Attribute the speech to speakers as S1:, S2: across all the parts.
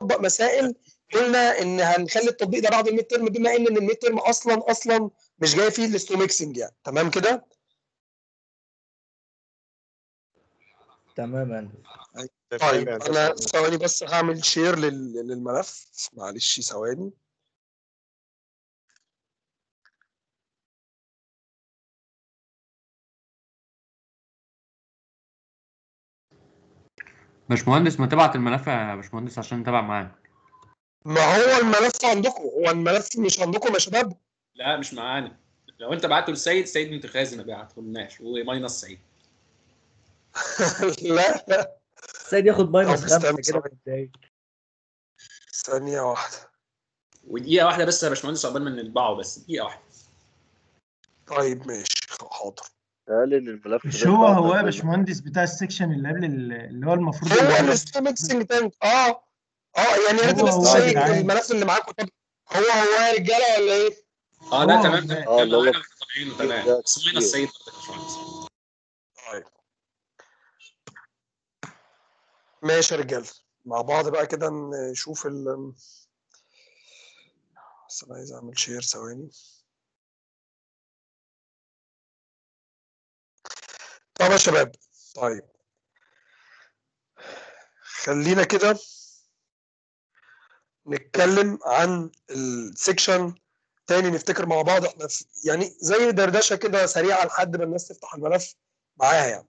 S1: نطبق مسائل قلنا ان هنخلي التطبيق ده بعد الميد ترم بما ان الميد ترم اصلا اصلا مش جاي فيه الستو ميكسنج يعني تمام كده
S2: تمام يا هندسة
S1: طيب انا ثواني بس هعمل شير لل- للملف معلش ثواني
S3: باشمهندس ما تبعت الملف يا باشمهندس عشان نتابع معاك
S1: ما هو الملف عندكم هو الملف مش عندكم يا شباب
S4: لا مش معانا لو انت بعته لسيد سيد متخازن ما بعتهولناش وماينس سيد
S1: لا لا
S2: سيد ياخد ماينس
S1: طب
S2: خمسة
S1: استنى
S2: كده
S1: ثواني.
S2: ازاي
S1: ثانية واحدة
S4: ودقيقه واحده بس يا باشمهندس عقبال ما نطبعه بس دقيقه واحده
S1: طيب ماشي حاضر
S5: قال ان الملف
S6: مش
S5: ده
S6: هو
S5: بتاع
S6: هو يا
S5: تربية.
S6: باشمهندس بتاع السكشن اللي قبل ال- اللي هو المفروض
S1: هو
S6: اللي-
S1: الستو ميكسنج تانك اه اه يعني يا ريت
S6: هو-
S1: بس
S6: هو يا
S1: شيء
S6: جدعان.
S1: الملف اللي معاكم طب هو هو يا رجالة ولا ايه؟
S4: اه لا
S6: هو-
S4: تمام تمام
S5: اه اللي هو
S4: يلا طالعينه تمام بس ماينس سيد برضه يا باشمهندس
S1: طيب ماشي يا رجالة مع بعض بقى كده نشوف ال بس انا عايز اعمل شير ثواني طب يا شباب طيب خلينا كده نتكلم عن السكشن تاني نفتكر مع بعض احنا في يعني زي دردشه كده سريعه لحد ما الناس تفتح الملف معاها يعني.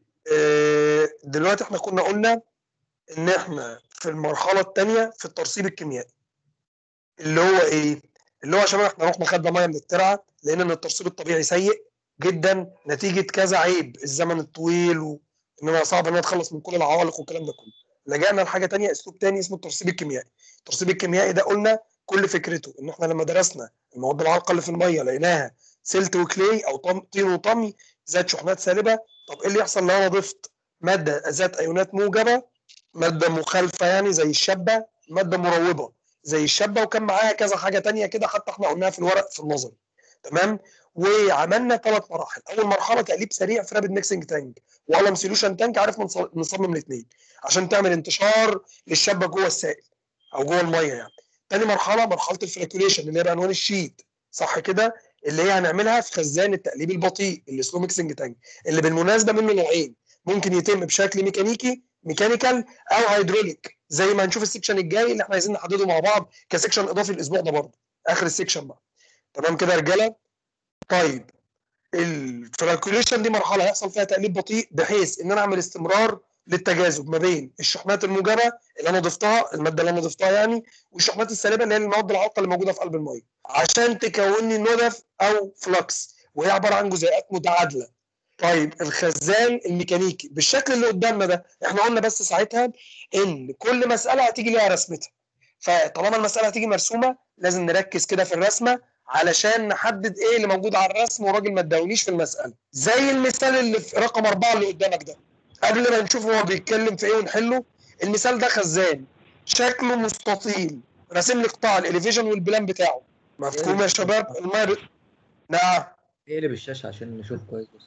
S1: اه، دلوقتي احنا كنا قلنا ان احنا في المرحله الثانيه في الترسيب الكيميائي. اللي هو ايه؟ اللي هو يا شباب احنا رحنا خدنا ميه من الترعه لقينا ان الترسيب الطبيعي سيء جدا نتيجه كذا عيب الزمن الطويل وان صعب ان نتخلص من كل العوالق والكلام ده كله. لجأنا لحاجه ثانيه اسلوب ثاني اسمه الترسيب الكيميائي. الترسيب الكيميائي ده قلنا كل فكرته ان احنا لما درسنا المواد العالقه اللي في الميه لقيناها سلت وكلي او طم طين وطمي ذات شحنات سالبه طب ايه اللي يحصل لو انا ضفت ماده ذات ايونات موجبه ماده مخالفه يعني زي الشابه ماده مروبه زي الشابه وكان معاها كذا حاجه تانية كده حتى احنا قلناها في الورق في النظري تمام وعملنا ثلاث مراحل اول مرحله تقليب سريع في رابد ميكسنج تانك وقلم سوليوشن تانك عرفنا نص- نصمم الاثنين عشان تعمل انتشار للشابه جوه السائل او جوه الميه يعني تاني مرحله مرحله الفريكوليشن اللي هي بعنوان الشيت صح كده اللي هي هنعملها في خزان التقليب البطيء اللي سلو ميكسنج تانك اللي بالمناسبه منه نوعين ممكن يتم بشكل ميكانيكي ميكانيكال او هيدروليك زي ما هنشوف السكشن الجاي اللي احنا عايزين نحدده مع بعض كسكشن اضافي الاسبوع ده برضه اخر السكشن بقى تمام كده يا رجاله طيب الفريكوليشن دي مرحله هيحصل فيها تقليب بطيء بحيث ان انا اعمل استمرار للتجاذب ما بين الشحنات الموجبه اللي انا ضفتها الماده اللي انا ضفتها يعني والشحنات السالبه اللي هي المواد العالقه اللي موجوده في قلب الميه عشان تكون لي ندف او فلكس وهي عباره عن جزيئات متعادله طيب الخزان الميكانيكي بالشكل اللي قدامنا ده احنا قلنا بس ساعتها ان كل مساله هتيجي ليها رسمتها فطالما المساله هتيجي مرسومه لازم نركز كده في الرسمه علشان نحدد ايه اللي موجود على الرسم والراجل ما اداونيش في المساله زي المثال اللي في رقم أربعة اللي قدامك ده قبل ما نشوف هو بيتكلم في ايه ونحله المثال ده خزان شكله مستطيل راسم لي قطاع الاليفيشن والبلان بتاعه مفهوم يا شباب الميه ب... نعم
S2: اقلب الشاشة عشان نشوف كويس بس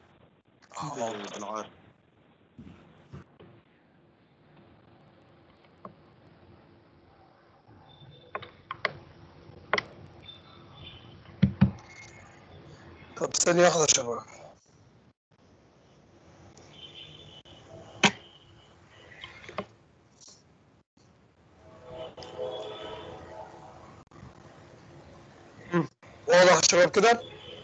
S1: طب ثانية واحدة يا شباب مم. واضح يا شباب كده؟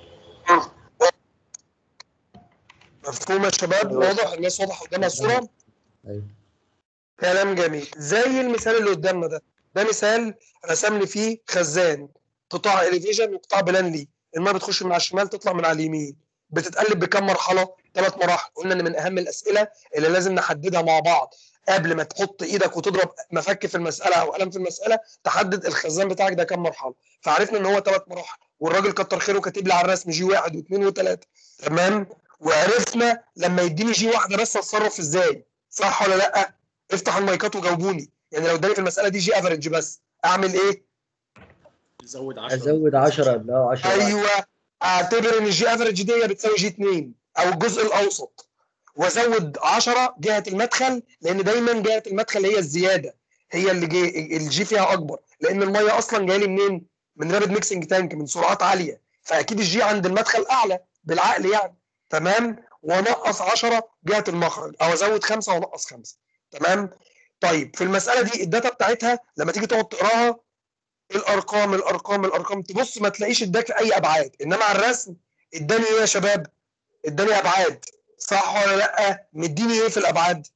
S1: مفهوم يا شباب؟ واضح الناس واضح قدامها الصورة؟
S2: ايوه
S1: كلام جميل زي المثال اللي قدامنا ده ده مثال رسم لي فيه خزان قطاع اليفيجن وقطاع بلان لي الميه بتخش من على الشمال تطلع من على اليمين بتتقلب بكم مرحله ثلاث مراحل قلنا ان من اهم الاسئله اللي لازم نحددها مع بعض قبل ما تحط ايدك وتضرب مفك في المساله او قلم في المساله تحدد الخزان بتاعك ده كم مرحله فعرفنا ان هو ثلاث مراحل والراجل كتر خيره كاتب لي على الرسم جي واحد واثنين وثلاثه تمام وعرفنا لما يديني جي واحده بس اتصرف ازاي صح ولا لا افتح المايكات وجاوبوني يعني لو اداني في المساله دي جي افريج بس اعمل ايه
S4: زود 10
S2: ازود 10 قبلها 10
S1: ايوه اعتبر ان الجي افريج دي بتساوي جي 2 او الجزء الاوسط وازود 10 جهه المدخل لان دايما جهه المدخل هي الزياده هي اللي جي الجي فيها اكبر لان الميه اصلا جايه لي منين من رابد ميكسنج تانك من سرعات عاليه فاكيد الجي عند المدخل اعلى بالعقل يعني تمام ونقص 10 جهه المخرج او ازود خمسه وانقص خمسه تمام طيب في المساله دي الداتا بتاعتها لما تيجي تقعد تقراها الارقام الارقام الارقام تبص ما تلاقيش اداك في اي ابعاد انما على الرسم اداني ايه يا شباب اداني ابعاد صح ولا لا مديني ايه في الابعاد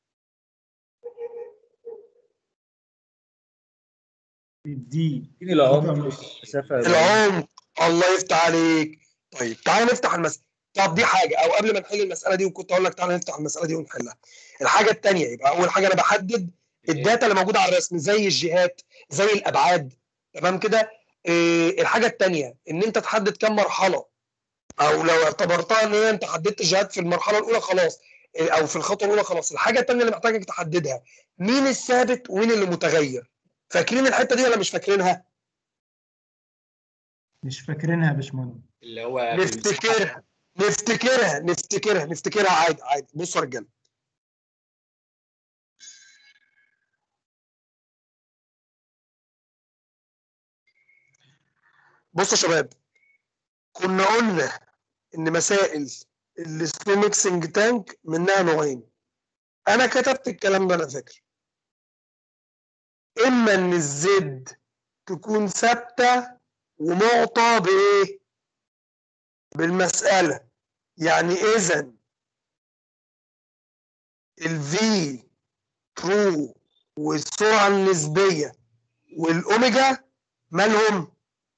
S6: دي
S2: اديني العمق مسافه
S1: العمق الله يفتح عليك طيب تعالى نفتح المسألة طب دي حاجة أو قبل ما نحل المسألة دي وكنت أقول لك تعالى نفتح المسألة دي ونحلها الحاجة التانية يبقى أول حاجة أنا بحدد الداتا اللي موجودة على الرسم زي الجهات زي الأبعاد تمام كده إيه الحاجة التانية إن أنت تحدد كم مرحلة أو لو اعتبرتها إن هي أنت حددت الجهات في المرحلة الأولى خلاص إيه، أو في الخطوة الأولى خلاص الحاجة التانية اللي محتاجك تحددها مين الثابت ومين اللي متغير فاكرين الحتة دي ولا مش فاكرينها؟
S6: مش فاكرينها يا باشمهندس
S4: اللي هو في المساحة.
S1: نفتكرها نفتكرها نفتكرها نفتكرها عادي عادي بصوا يا رجاله بصوا يا شباب كنا قلنا ان مسائل السلو ميكسنج تانك منها نوعين انا كتبت الكلام ده انا فاكر اما ان الزد تكون ثابته ومعطى بايه بالمسألة يعني إذا الفي ترو والسرعة النسبية والأوميجا مالهم؟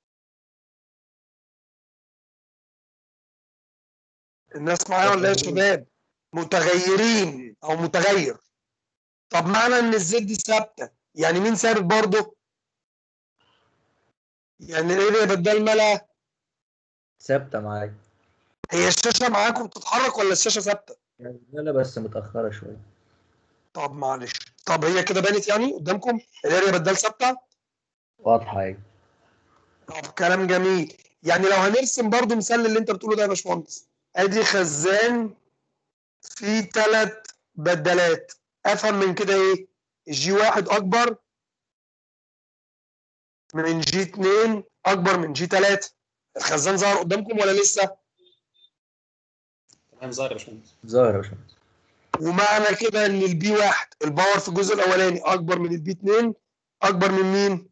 S1: الناس معايا ولا إيه يا شباب؟ متغيرين أو متغير طب معنى إن الزد ثابتة يعني مين ثابت برضه؟ يعني الإيه بدل مالها؟
S2: ثابته معايا
S1: هي الشاشة معاكم بتتحرك ولا الشاشة ثابتة؟
S2: يعني لا بس متاخره شويه
S1: طب معلش طب هي كده بانت يعني قدامكم الاريا بدال ثابته
S2: واضحه اهي
S1: طب كلام جميل يعني لو هنرسم برضو مثال اللي انت بتقوله ده يا باشمهندس ادي خزان في ثلاث بدلات افهم من كده ايه جي واحد اكبر من جي اتنين اكبر من جي تلاتة الخزان ظهر قدامكم ولا لسه
S4: تمام ظاهر يا باشمهندس
S2: ظاهر يا باشمهندس
S1: ومعنى كده ان البي واحد الباور في الجزء الاولاني اكبر من البي 2 اكبر من مين؟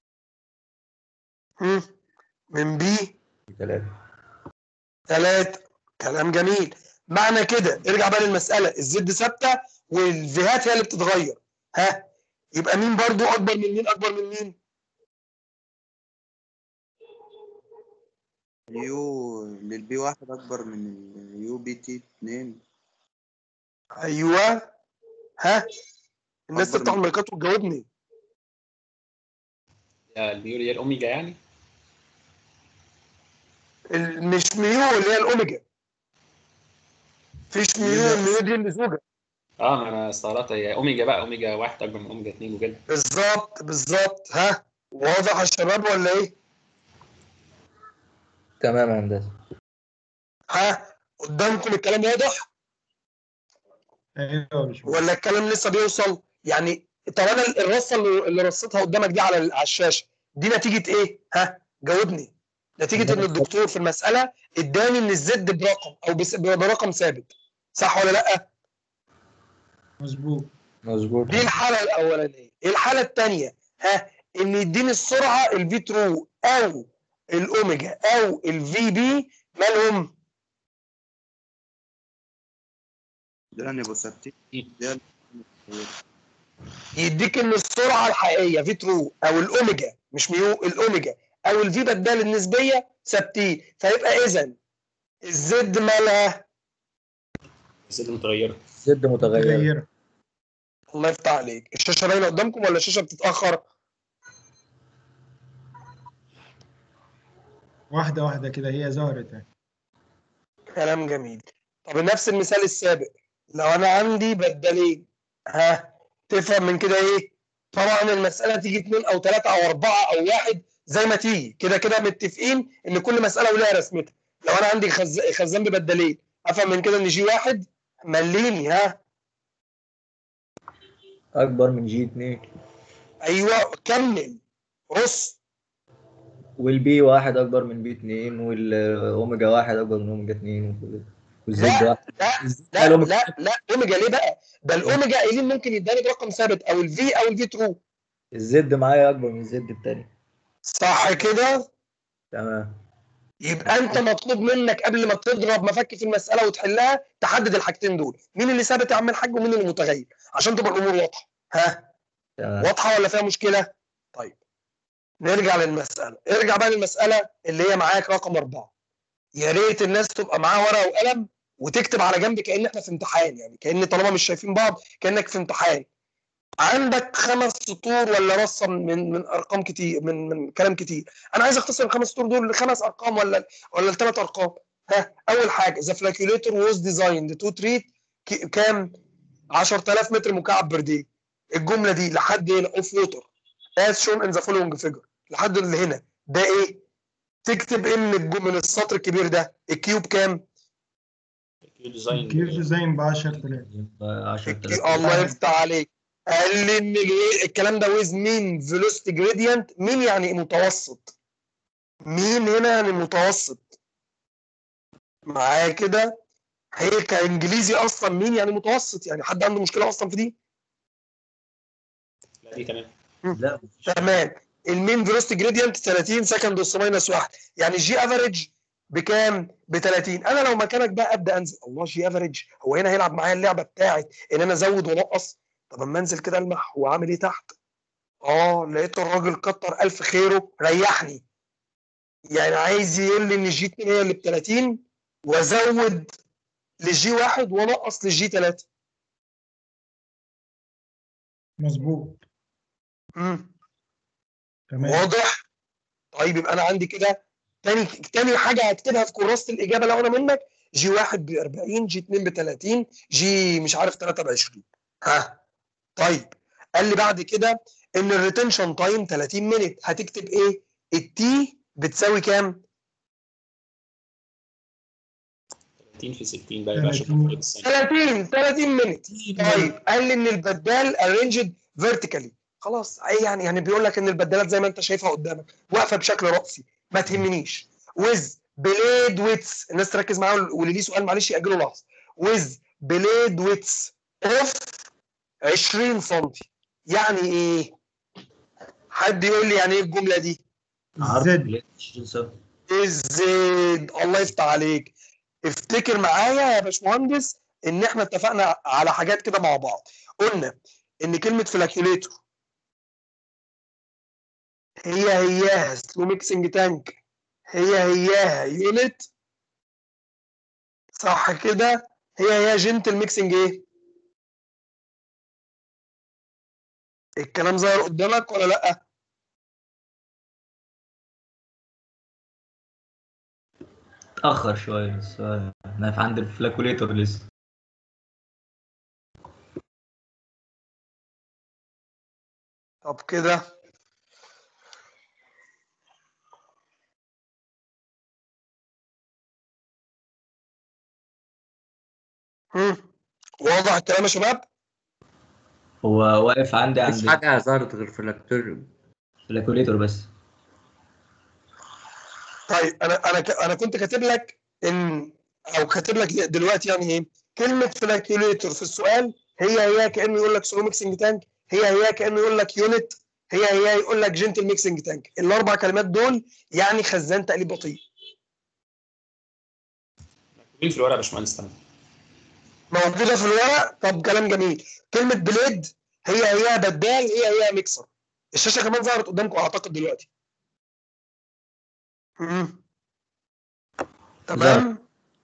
S1: هم؟ من بي
S2: ثلاثه
S1: 3 كلام جميل معنى كده ارجع بقى للمساله الزد ثابته والفيهات هي اللي بتتغير ها يبقى مين برضو اكبر من مين اكبر من مين؟
S5: يو للبي واحد أكبر من اليو بي تي اتنين
S1: ايوه ها الناس
S5: أكبر
S1: تفتح
S5: من-
S1: المايكات وتجاوبني
S4: يا الميول هي الاوميجا يعني
S1: ال- مش ميو اللي هي الاوميجا فيش ميو الميو دي اللي زوجه
S4: اه ما انا استغربت هي اوميجا بقى اوميجا واحد اكبر من اوميجا اثنين وكده
S1: بالظبط بالظبط ها واضح يا شباب ولا ايه؟
S2: تمام يا هندسه
S1: ها قدامكم الكلام واضح
S6: ايوه يا باشمهندس
S1: ولا الكلام لسه بيوصل يعني طب انا الرصه اللي, اللي رصيتها قدامك دي على ال- على الشاشه دي نتيجه ايه ها جاوبني نتيجه ان الدكتور في المساله اداني ان الزد برقم او بس- برقم ثابت صح ولا لا
S6: مظبوط
S2: مظبوط
S1: دي الحاله الاولانيه الحاله الثانيه ها ان يديني السرعه الفي ترو او الاوميجا او الفي بي مالهم
S5: ده نبقوا ثابتين ده
S1: يديك ان السرعه الحقيقيه في ترو او الاوميجا مش ميو الاوميجا او الفي بدال النسبيه ثابتين فيبقى اذا الزد مالها
S4: الزد متغيره
S2: زد متغيره
S6: متغيرة
S1: الله يفتح عليك الشاشه باينه قدامكم ولا الشاشه بتتاخر
S6: واحدة واحدة كده هي ظهرت اهي.
S1: كلام جميل طب نفس المثال السابق لو انا عندي بدالين ها تفهم من كده ايه طبعا المساله تيجي اثنين او ثلاثه او اربعه او واحد زي ما تيجي كده كده متفقين ان كل مساله ولها رسمتها لو انا عندي خز... خزان ببدالين افهم من كده ان جي واحد مليني ها
S2: اكبر من جي 2
S1: ايوه كمل رص
S2: والبي واحد اكبر من بي 2 والاوميجا واحد اكبر من اوميجا 2 وكل- والزد
S1: لا
S2: واحد
S1: لا
S2: الزد
S1: لا
S2: الأوميجا-
S1: لا لا اوميجا ليه بقى؟ ده الاوميجا قايلين ممكن يداني برقم ثابت او الفي او الفي ترو
S2: الزد معايا اكبر من الزد التاني
S1: صح كده؟
S2: تمام
S1: يبقى انت مطلوب منك قبل ما تضرب مفك في المساله وتحلها تحدد الحاجتين دول مين اللي ثابت يا عم الحاج ومين اللي متغير عشان تبقى الامور واضحه ها
S2: تمام
S1: واضحه ولا فيها مشكله طيب نرجع للمساله ارجع بقى للمساله اللي هي معاك رقم أربعة يا ريت الناس تبقى معاها ورقه وقلم وتكتب على جنب كأن احنا في امتحان يعني كأن طالما مش شايفين بعض كأنك في امتحان عندك خمس سطور ولا رصه من من ارقام كتير من من كلام كتير انا عايز اختصر الخمس سطور دول لخمس ارقام ولا ولا لثلاث ارقام ها اول حاجه ذا فلاكيوليتور was designed to treat ك- كام 10000 متر مكعب بر دي الجمله دي لحد هنا اوف ووتر as shown in the following figure لحد اللي هنا ده ايه تكتب ايه من الجم- من السطر الكبير ده الكيوب كام
S4: كيو ديزاين
S6: كيف ديزاين ب 10000
S2: 10000
S1: الله يفتح عليك قال لي ان ال- الكلام ده ويز مين فيلوسيتي جريدينت مين يعني متوسط مين هنا يعني متوسط معايا كده هي كانجليزي اصلا مين يعني متوسط يعني حد عنده مشكله اصلا في دي
S4: لا دي تمام
S2: لا
S1: تمام المين فيلوسيتي جريدينت 30 سكند اس ماينس 1 يعني جي افريج بكام؟ ب 30 انا لو مكانك بقى ابدا انزل الله جي افريج هو هنا هيلعب معايا اللعبه بتاعت ان انا ازود وانقص طب اما انزل كده المح هو عامل ايه تحت؟ اه لقيت الراجل كتر الف خيره ريحني يعني عايز يقول لي ان الجي 2 هي اللي ب 30 وازود للجي 1 وانقص للجي 3
S6: مظبوط
S1: امم
S6: تمام
S1: واضح طيب يبقى انا عندي كده تاني تاني حاجه هكتبها في كراسه الاجابه لو انا منك جي 1 ب 40 جي 2 ب 30 جي مش عارف 3 ب 20 ها طيب قال لي بعد كده ان الريتنشن تايم 30 مينت هتكتب ايه التي بتساوي كام
S4: 30 في 60 بقى يبقى
S6: 30.
S4: شوف الثانيه
S1: 30 30 مينت طيب قال لي ان البدال ارينجد فيرتيكالي خلاص اي يعني يعني بيقول لك ان البدالات زي ما انت شايفها قدامك واقفه بشكل راسي ما تهمنيش ويز بليد ويتس الناس تركز معايا واللي ليه سؤال معلش ياجله لحظه ويز بليد ويتس اوف 20 سم يعني ايه حد يقول لي يعني ايه الجمله دي
S6: زد
S2: 20 سم
S1: الزد الله يفتح عليك افتكر معايا يا باشمهندس ان احنا اتفقنا على حاجات كده مع بعض قلنا ان كلمه فلاكيوليتور هي هياها سلو ميكسنج تانك هي هياها يونت صح كده هي هي جنتل ميكسنج ايه الكلام ظاهر قدامك ولا لا
S2: اتأخر شوية بس هو احنا في عند الفلاكوليتور لسه
S1: طب كده هم. واضح الكلام يا شباب
S2: هو واقف عندي
S3: مفيش
S2: عند
S3: حاجة ظهرت غير في اللاكتوريوم
S2: الفلاكوليتور بس
S1: طيب انا انا ك- انا كنت كاتب لك ان او كاتب لك دلوقتي يعني ايه كلمه فلاكيوليتور في السؤال هي هي كانه يقول لك سلو ميكسنج تانك هي هي كانه يقول لك يونت هي هي يقول لك جنتل ميكسنج تانك الاربع كلمات دول يعني خزان تقليب بطيء
S4: مين في الورقه يا باشمهندس تمام
S1: موجوده في الورق طب كلام جميل كلمه بليد هي هي بدال هي هي ميكسر الشاشه كمان ظهرت قدامكم اعتقد دلوقتي مم. تمام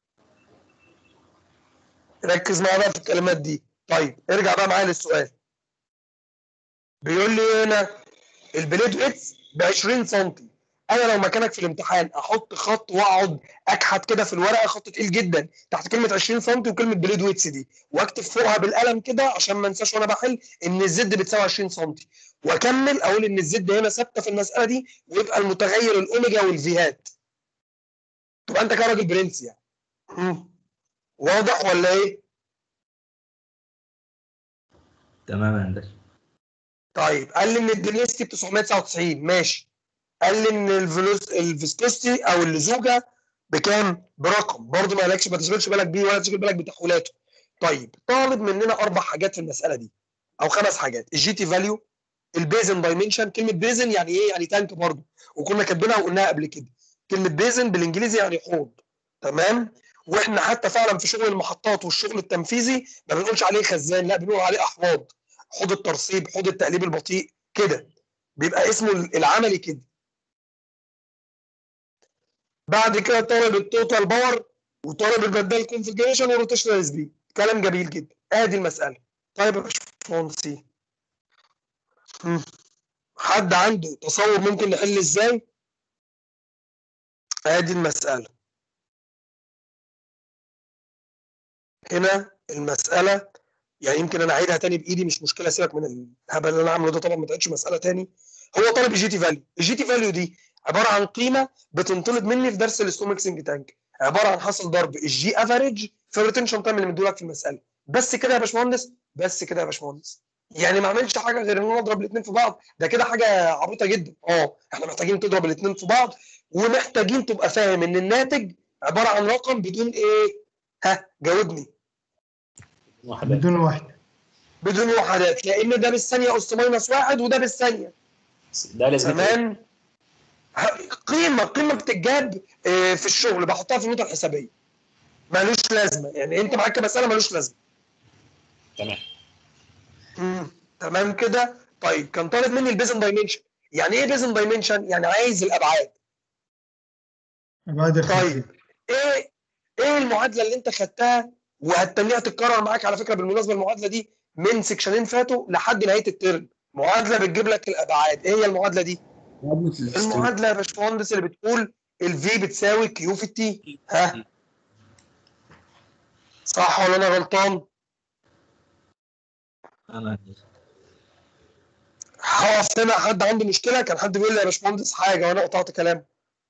S1: ركز معايا بقى في الكلمات دي طيب ارجع بقى معايا للسؤال بيقول لي هنا البليد ويتس ب 20 سم انا لو مكانك في الامتحان احط خط واقعد اكحت كده في الورقه خط تقيل جدا تحت كلمه 20 سم وكلمه بليد ويتس دي واكتب فوقها بالقلم كده عشان ما انساش وانا بحل ان الزد بتساوي 20 سم واكمل اقول ان الزد هنا ثابته في المساله دي ويبقى المتغير الاوميجا والفيهات تبقى انت كده راجل برنس يعني مم. واضح ولا ايه؟
S2: تمام يا هندسة
S1: طيب قال لي ان الدنيستي ب 999 ماشي قال لي ان الفلوس الفيسكوستي او اللزوجه بكام؟ برقم برضه ما قالكش ما تشغلش بالك بيه ولا تشغل بالك بتحويلاته طيب طالب مننا اربع حاجات في المساله دي او خمس حاجات الجي تي فاليو البيزن دايمنشن كلمه بيزن يعني ايه؟ يعني تانك برضه وكنا كاتبينها وقلناها قبل كده كلمه بيزن بالانجليزي يعني حوض تمام واحنا حتى فعلا في شغل المحطات والشغل التنفيذي ما بنقولش عليه خزان لا بنقول عليه احواض حوض الترسيب حوض التقليب البطيء كده بيبقى اسمه العملي كده بعد كده طالب التوتال باور وطالب البدال كونفجريشن والروتيشنال سبيد كلام جميل جدا ادي المساله طيب يا باشمهندسين مم. حد عنده تصور ممكن نحل ازاي ادي المساله هنا المساله يعني يمكن انا اعيدها تاني بايدي مش مشكله سيبك من الهبل اللي انا عامله ده طبعا ما تعيدش مساله تاني هو طالب الجي تي فاليو الجي تي فاليو دي عباره عن قيمه بتنطلب مني في درس الستو ميكسنج تانك عباره عن حاصل ضرب الجي افريج في الريتنشن تايم اللي مديهولك في المساله بس كده يا باشمهندس بس كده يا باشمهندس يعني ما اعملش حاجه غير ان انا اضرب الاثنين في بعض ده كده حاجه عبيطه جدا اه احنا محتاجين تضرب الاثنين في بعض ومحتاجين تبقى فاهم ان الناتج عباره عن رقم بدون ايه ها جاوبني
S4: واحدة
S6: بدون واحدة
S1: بدون وحدات لان ده بالثانيه اس ماينس واحد وده بالثانيه
S4: ده لازم
S1: تمام ه- قيمه قيمه بتتجاب آه، في الشغل بحطها في النقطه الحسابيه ملوش لازمه يعني انت معاك مساله ملوش لازمه
S4: تمام
S1: مم. تمام كده طيب كان طالب مني البيزن دايمنشن يعني ايه بيزن دايمنشن يعني عايز الابعاد
S6: أبعاد
S1: طيب
S6: الخلفية
S1: ايه ايه المعادله اللي انت خدتها وهتتنيها تتكرر معاك على فكره بالمناسبه المعادله دي من سكشنين فاتوا لحد نهايه الترم معادله بتجيب لك الابعاد ايه هي المعادله دي المعادله يا باشمهندس اللي بتقول الفي بتساوي كيو في التي ها صح ولا انا غلطان
S2: انا
S1: هقف هنا حد عنده مشكله كان حد بيقول لي يا باشمهندس حاجه وانا قطعت كلام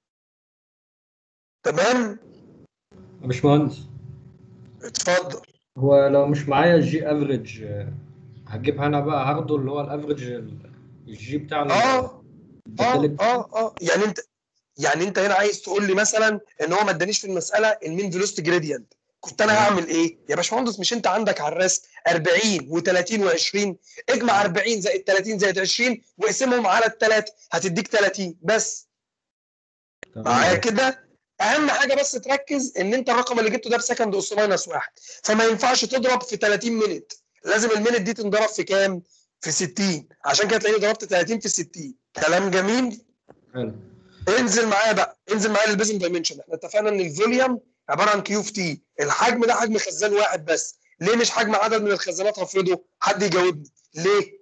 S1: تمام
S7: يا باشمهندس
S1: اتفضل
S7: هو لو مش معايا الجي افريج هجيبها انا بقى هاخده اللي هو الافريج الجي بتاع ال-
S1: اه اه
S7: الداتا
S1: اه اه يعني انت يعني انت هنا عايز تقول لي مثلا ان هو ما ادانيش في المساله المين فيلوسيتي جريدينت كنت انا هعمل ايه؟ يا باشمهندس مش انت عندك على الرسم 40 و30 و20 اجمع 40 زائد 30 زائد 20 واقسمهم على الثلاثه هتديك 30 بس معايا كده اهم حاجه بس تركز ان انت الرقم اللي جبته ده بسكند اس ماينس واحد فما ينفعش تضرب في 30 مينت لازم المينت دي تنضرب في كام؟ في 60 عشان كده تلاقيني ضربت 30 في 60 كلام جميل
S7: حلو
S1: انزل معايا بقى انزل معايا للبيزن دايمنشن احنا اتفقنا ان الفوليوم عباره عن كيو في تي الحجم ده حجم خزان واحد بس ليه مش حجم عدد من الخزانات هفرضه حد يجاوبني ليه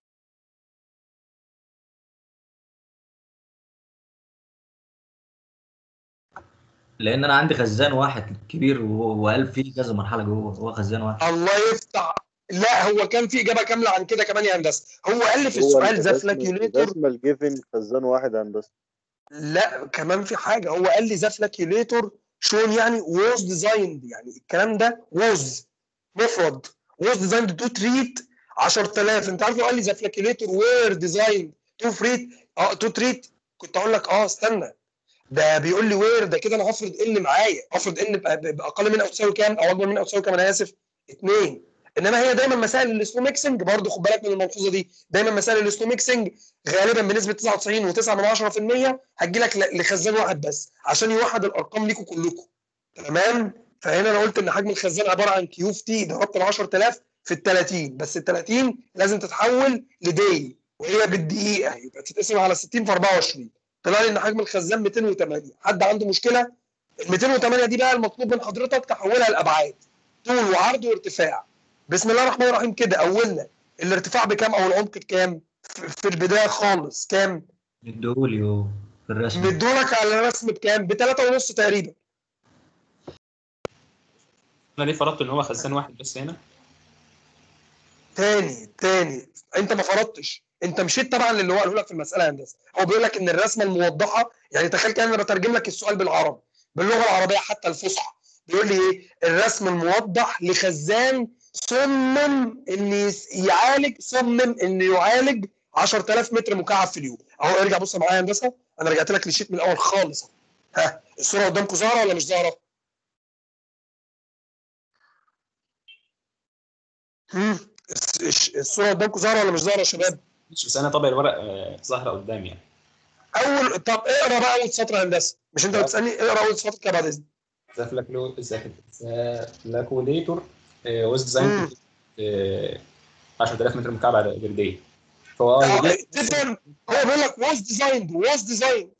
S2: لان انا عندي خزان واحد كبير وهو- وقال فيه كذا مرحله جوه هو خزان واحد
S1: الله يفتح لا هو كان في اجابه كامله عن كده كمان يا هندسه هو قال لي في
S8: هو
S1: السؤال ذا
S8: الرسم
S1: فلاكيوليتور
S8: الرسم الجيفن خزان واحد هندسه
S1: لا كمان في حاجه هو قال لي ذا فلاكيوليتور شون يعني ووز ديزايند يعني الكلام ده ووز مفرد ووز ديزايند تو تريت 10000 انت عارف لو قال لي ذا فلاكيوليتور وير ديزايند تو فريت اه تو تريت كنت اقول لك اه استنى ده بيقول لي وير ده كده انا هفرض ان معايا افرض ان باقل من او تساوي كام او اكبر من او تساوي كام انا اسف اثنين انما هي دايما مسائل السلو ميكسنج برضه خد بالك من الملحوظه دي دايما مسائل السلو ميكسنج غالبا بنسبه 99.9% هتجي لك لخزان واحد بس عشان يوحد الارقام ليكم كلكم تمام فهنا انا قلت ان حجم الخزان عباره عن كيو في تي ضربت ال 10000 في ال 30 بس ال 30 لازم تتحول لدي وهي بالدقيقه يبقى تتقسم على 60 في 24 طلع لي ان حجم الخزان 208 حد عنده مشكله ال 208 دي بقى المطلوب من حضرتك تحولها لابعاد طول وعرض وارتفاع بسم الله الرحمن الرحيم كده اولنا الارتفاع بكام او العمق بكام في في البدايه خالص كام
S2: ادولي هو في الرسم
S1: مدولك على الرسم بكام بثلاثة ونص تقريبا
S4: انا ليه فرضت ان هو خزان واحد بس هنا
S1: تاني تاني انت ما فرضتش انت مشيت طبعا للي هو قاله لك في المساله يا هندسه هو بيقول لك ان الرسمه الموضحه يعني تخيل كده انا بترجم لك السؤال بالعربي باللغه العربيه حتى الفصحى بيقول لي ايه الرسم الموضح لخزان صمم ان يس- يعالج صمم انه يعالج 10000 متر مكعب في اليوم اهو ارجع بص معايا يا هندسه انا رجعت لك للشيت من الاول خالص ها الصوره قدامكم ظاهره ولا مش ظاهره؟ هم، الس- الش- الصوره قدامكم ظاهره ولا مش ظاهره يا شباب؟
S4: مش بس انا طبع الورق آه، ظاهره قدامي يعني
S1: اول طب اقرا بقى اول سطر يا هندسه مش انت بتسالني اقرا اول سطر كده بعد اذنك
S4: ذا فلاكلو ذا فلاكوليتور واز ديزاين 10000 متر مكعب بير داي فهو اه
S1: آه،
S4: يجيب-
S1: تفهم هو بيقول لك was designed was designed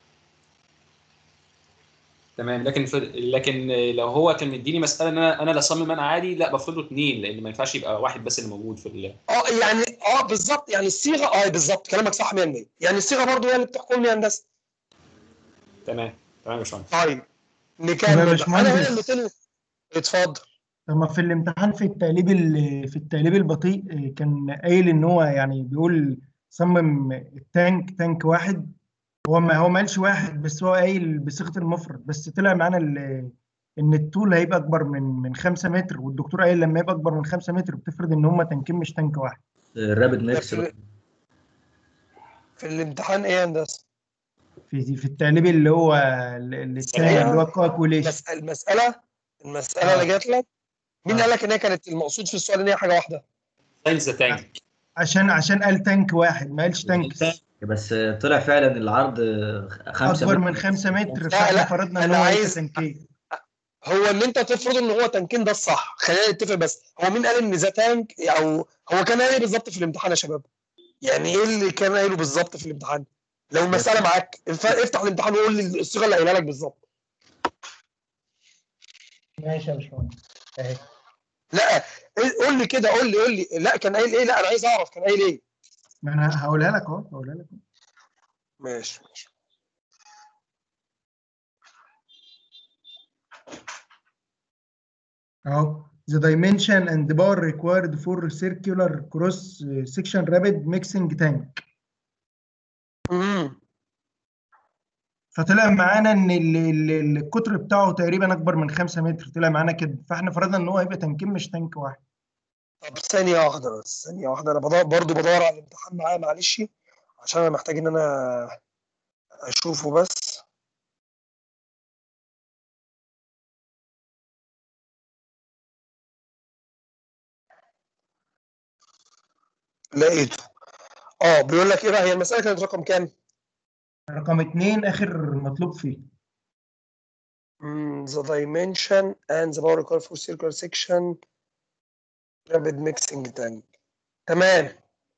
S4: تمام لكن ف... لكن لو هو كان مديني مساله ان انا انا اللي اصمم انا عادي لا بفرض له اثنين لان ما ينفعش يبقى واحد بس اللي موجود في ال...
S1: اه يعني اه بالظبط يعني الصيغه اه بالظبط كلامك صح 100% يعني الصيغه برضو هي اللي بتحكمني يا هندسه
S4: تمام تمام يا باشمهندس
S1: طيب
S6: طب يا
S1: نكمل بقى.
S6: باشمهندس.
S1: انا هنا اللي قلت اتفضل
S6: لما في الامتحان في التقليب ال- في التقليب البطيء آه، كان قايل ان هو يعني بيقول صمم التانك تانك واحد هو ما هو ما قالش واحد بس هو قايل بصيغه المفرد بس طلع معانا ال- ان الطول هيبقى اكبر من من 5 متر والدكتور قايل لما يبقى اكبر من 5 متر بتفرض ان هم تانكين مش تانك واحد
S2: الرابد ميكس
S1: في, في الامتحان ايه يا هندسه؟
S6: في في التقليب اللي هو ال- ال- الثاني اللي هو الكالكوليشن
S1: المس- المساله المساله اللي جات لك مين
S6: آه.
S1: قال لك ان هي كانت المقصود في السؤال ان هي حاجه واحده؟
S4: ساينس ذا تانك
S6: عشان عشان قال تانك واحد ما قالش تانكس
S2: بس طلع فعلا العرض خمسة
S6: اكبر
S2: متر.
S6: من 5 متر
S1: لا،
S6: فاحنا
S1: لا،
S6: فرضنا ان
S1: أنا
S6: هو
S1: عايز-
S6: ليس تانكين
S1: هو ان انت تفرض ان هو تنكين ده الصح خلينا نتفق بس هو مين قال ان ذا تانك او هو كان قايل ايه بالظبط في الامتحان يا شباب يعني ايه اللي كان قايله بالظبط في الامتحان لو المساله معاك الف- افتح الامتحان وقول لي الصيغه اللي قايلها لك بالظبط
S6: ماشي يا باشمهندس اهي
S1: لا إيه- قول لي كده قول لي قول لي لا كان قايل ايه لا انا عايز اعرف كان قايل ايه
S6: ما انا هقولها لك اهو هقولها لك أهو.
S1: ماشي ماشي
S6: اهو the dimension and power required for circular cross section rapid mixing tank
S1: امم
S6: فطلع معانا ان ال- ال- ال- القطر بتاعه تقريبا اكبر من 5 متر طلع معانا كده فاحنا فرضنا ان هو هيبقى تنكين مش تانك واحد
S1: طب ثانيه واحده بس ثانيه واحده انا بدور برضو بدور على الامتحان معايا معلش عشان انا محتاج ان انا اشوفه بس لقيته اه بيقول لك ايه بقى هي المساله كانت رقم كام؟
S6: رقم اتنين اخر مطلوب فيه
S1: Mm, the dimension and the power required for circular section rapid mixing tank تمام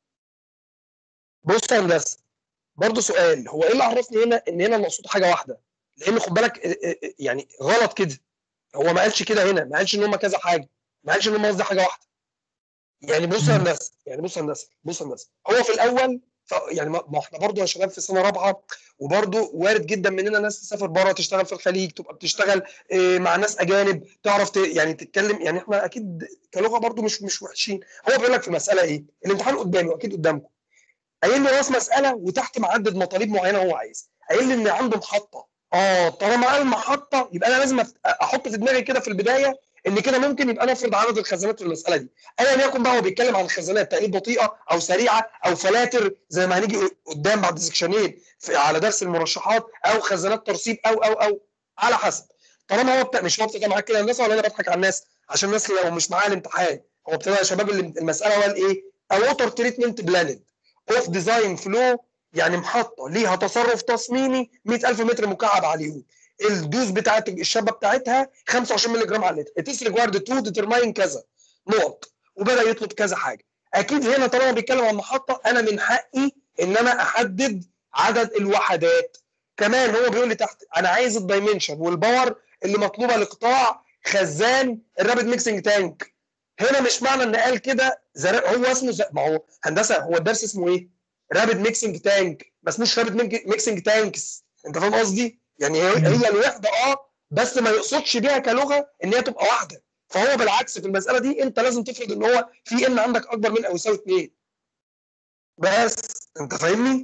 S1: بص يا هندسه برضه سؤال هو ايه اللي عرفني هنا ان هنا المقصود حاجه واحده لان خد بالك اه، اه، اه، يعني غلط كده هو ما قالش كده هنا ما قالش ان هم كذا حاجه ما قالش ان هم قصدي حاجه واحده يعني بص يا
S6: مم.
S1: هندسه يعني بص يا هندسه بص يا هندسه هو في الاول ف- يعني ما ما احنا برضه يا شباب في سنه رابعه وبرضه وارد جدا مننا ناس تسافر بره تشتغل في الخليج تبقى بتشتغل اه، مع ناس اجانب تعرف ت- يعني تتكلم يعني احنا اكيد كلغه برضه مش مش وحشين هو بيقول لك في مساله ايه الامتحان قدامي واكيد قدامكم قايل لي راس مساله وتحت معدد مطالب معينه هو عايز قايل لي ان عنده محطه اه طالما قال محطه يبقى انا لازم أف- احط في دماغي كده في البدايه ان كده ممكن يبقى نفرض عدد الخزانات في المساله دي ايا يكن بقى هو بيتكلم عن الخزانات تقليد بطيئه او سريعه او فلاتر زي ما هنيجي قدام بعد سكشنين في على درس المرشحات او خزانات ترسيب او او او على حسب طالما هو بتاع مش هو ابتدى معاك كده الناس ولا انا بضحك على الناس عشان الناس لو مش معاها الامتحان هو ابتدى يا شباب اللي- المساله قال ايه؟ ووتر تريتمنت بلاند اوف ديزاين فلو يعني محطه ليها تصرف تصميمي 100000 متر مكعب على اليوم الدوز بتاعت الشابه بتاعتها 25 مللي جرام على اللتر اتس ريكوايرد تو ديترماين كذا نقط وبدا يطلب كذا حاجه اكيد هنا طالما بيتكلم عن محطه انا من حقي ان انا احدد عدد الوحدات كمان هو بيقول لي تحت انا عايز الدايمنشن والباور اللي مطلوبه لقطاع خزان الرابد ميكسنج تانك هنا مش معنى ان قال كده زر... هو اسمه ز... ما هو هندسه هو الدرس اسمه ايه؟ رابد ميكسنج تانك ما اسموش رابد ميكسنج تانكس انت فاهم قصدي؟ يعني هي, هي الوحده اه بس ما يقصدش بيها كلغه ان هي تبقى واحده فهو بالعكس في المساله دي انت لازم تفرض ان هو في ان عندك اكبر من او يساوي اثنين بس انت فاهمني؟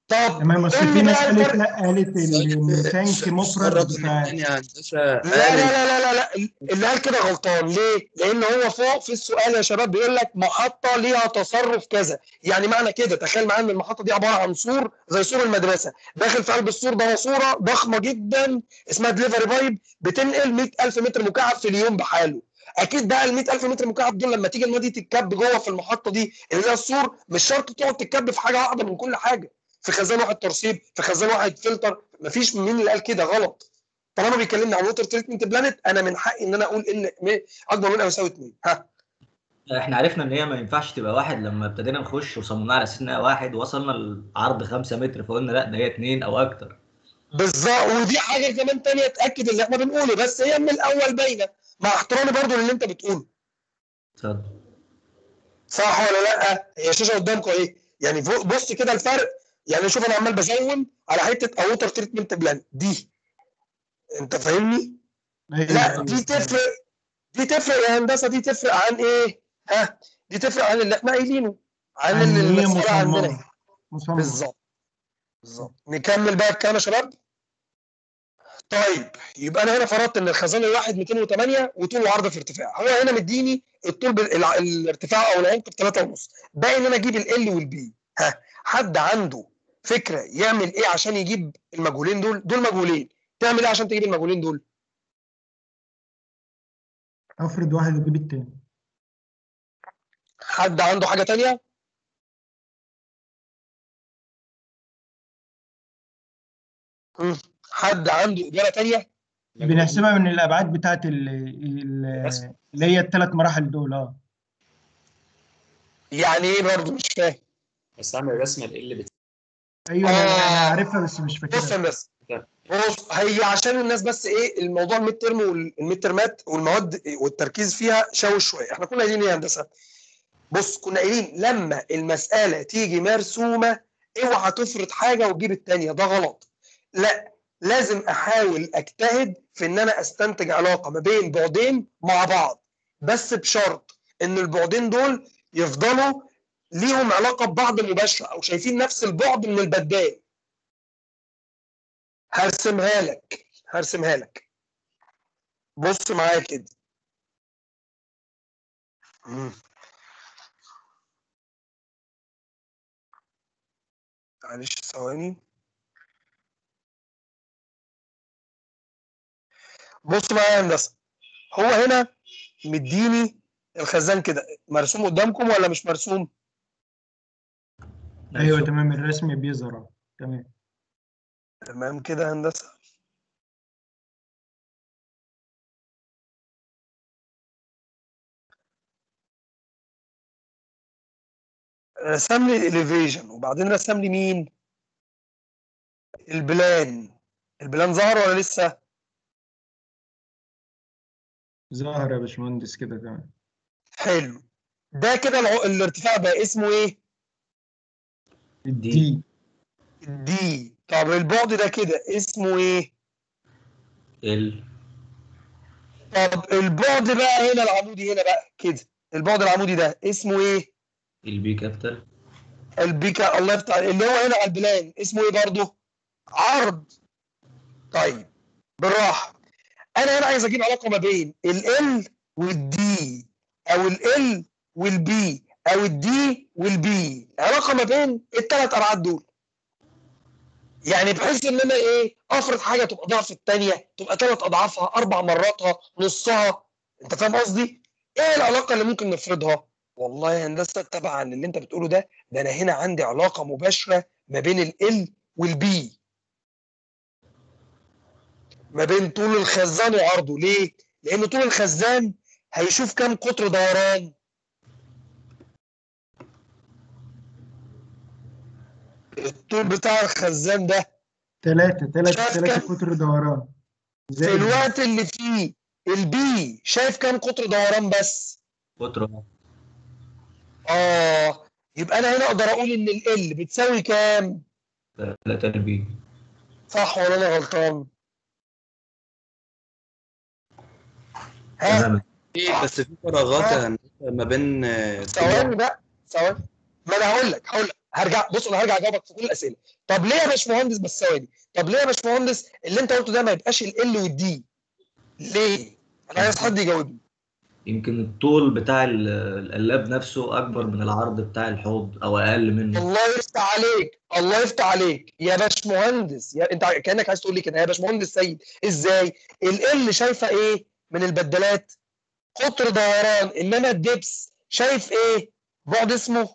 S1: طب
S6: تمام بس
S1: قول
S6: في
S1: لي
S6: ناس
S1: بقى
S6: قالت
S1: الفرق
S6: لا قالت ان التانك مفرد
S5: قرب من
S6: بتاع
S5: التاني يا هندسه
S1: لا لا لا لا لا لا اللي قال كده غلطان ليه؟ لان هو فوق في السؤال يا شباب بيقول لك محطه ليها تصرف كذا يعني معنى كده تخيل معايا ان المحطه دي عباره عن سور زي سور المدرسه داخل في قلب السور ده ماسوره ضخمه جدا اسمها دليفري بايب بتنقل 100000 متر مكعب في اليوم بحاله اكيد بقى ال 100000 متر مكعب دول لما تيجي الميه دي تتكب جوه في المحطه دي اللي هي السور مش شرط تقعد تتكب في حاجه واحده من كل حاجه في خزان واحد ترسيب في خزان واحد فلتر مفيش مين اللي قال كده غلط طالما بيكلمني عن ووتر تريتمنت بلانت انا من حقي ان انا اقول ان م- اكبر من او يساوي 2 ها
S2: احنا عرفنا ان هي ما ينفعش تبقى واحد لما ابتدينا نخش وصممناها على اساس انها واحد وصلنا لعرض 5 متر فقلنا لا ده هي اتنين او اكتر
S1: بالظبط ودي حاجه كمان تانية تاكد اللي احنا بنقوله بس هي من الاول باينه مع احترامي برضو للي انت بتقوله
S2: اتفضل
S1: صح ولا لا هي الشاشه قدامكم اهي يعني فوق- بص كده الفرق يعني شوف انا عمال بزوم على حته اوتر تريتمنت بلان دي انت فاهمني لا دي تفرق دي تفرق يا هندسه دي تفرق عن ايه ها دي تفرق عن اللي احنا قايلينه عن
S6: عن
S1: اللي
S6: هي
S1: المسألة عندنا
S6: مصممة مصممة
S1: بالظبط بالظبط نكمل بقى الكلام يا شباب طيب يبقى انا هنا فرضت ان الخزان الواحد 208 وطول وعرض في ارتفاع هو هنا مديني الطول بال... الع- الارتفاع او العمق ب 3 ونص باقي ان انا اجيب ال والبي ها حد عنده فكره يعمل ايه عشان يجيب المجهولين دول دول مجهولين تعمل ايه عشان تجيب المجهولين دول
S6: افرض واحد وجيب التاني
S1: حد عنده حاجه تانية مم. حد عنده اجابه تانية
S6: بنحسبها من الابعاد بتاعت ال- ال- اللي هي الثلاث مراحل دول اه
S1: يعني ايه برضه مش فاهم
S4: بس اعمل الرسمه اللي بت...
S6: ايوه انا أنا
S1: آه.
S6: عارفها بس مش
S1: بص يا
S6: فاكرها
S1: هندسه بص هي عشان الناس بس ايه الموضوع الميد ترم والميد ترمات والمواد والتركيز فيها شوش شويه احنا كنا قايلين ايه يا هندسه بص كنا قايلين لما المساله تيجي مرسومه اوعى تفرض حاجه وتجيب الثانيه ده غلط لا لازم احاول اجتهد في ان انا استنتج علاقه ما بين بعدين مع بعض بس بشرط ان البعدين دول يفضلوا ليهم علاقه ببعض مباشره او شايفين نفس البعد من البدال هرسمها لك هرسمها لك بص معايا كده مم. معلش ثواني بص معايا يا هندسه هو هنا مديني الخزان كده مرسوم قدامكم ولا مش مرسوم؟
S6: ايوه تمام الرسم بيظهر أهو. تمام
S1: تمام كده يا هندسه رسم لي الاليفيشن وبعدين رسم لي مين؟ البلان البلان ظهر ولا لسه؟
S6: ظهر يا باشمهندس كده تمام
S1: حلو ده كده الع- الارتفاع بقى اسمه ايه؟
S6: دي
S1: دي طب البعد ده كده اسمه ايه؟
S2: ال
S1: طب البعد بقى هنا العمودي هنا بقى كده البعد العمودي ده اسمه ايه؟
S2: البي كابيتال
S1: البيكا الله يفتح اللي هو هنا على البلان اسمه ايه برضه؟ عرض طيب بالراحه انا هنا عايز اجيب علاقه ما بين ال والدي او ال والبي او الدي والبي علاقه ما بين الثلاث ابعاد دول يعني بحيث ان انا ايه افرض حاجه تبقى ضعف الثانيه تبقى ثلاث اضعافها اربع مراتها نصها انت فاهم قصدي ايه العلاقه اللي ممكن نفرضها والله يا هندسه تبعا للي انت بتقوله ده ده انا هنا عندي علاقه مباشره ما بين ال والبي ما بين طول الخزان وعرضه ليه لان طول الخزان هيشوف كام قطر دوران الطول بتاع الخزان ده
S6: ثلاثة ثلاثة
S1: شايف
S6: ثلاثة
S1: كام؟
S6: قطر دوران
S1: في
S6: زائد
S1: الوقت اللي فيه البي شايف كام قطر دوران بس
S2: قطر
S1: اه يبقى انا هنا اقدر اقول ان ال بتساوي كام
S2: 3 البي
S1: صح ولا انا غلطان ها
S2: تمام
S5: في بس في فراغات يا هندسه ما بين آه،
S1: ثواني بقى ثواني ما انا هقول لك هقول لك هرجع بص انا هرجع اجاوبك في كل الاسئله طب ليه يا باشمهندس بس ثواني طب ليه يا باشمهندس اللي انت قلته ده ما يبقاش ال والدي ليه انا عايز حد يجاوبني
S2: يمكن الطول بتاع ال- القلاب نفسه اكبر من العرض بتاع الحوض او اقل منه
S1: الله يفتح عليك الله يفتح عليك يا باشمهندس يا انت كانك عايز تقول لي كده يا باشمهندس سيد ازاي ال شايفه ايه من البدلات قطر دوران انما الدبس شايف ايه بعد اسمه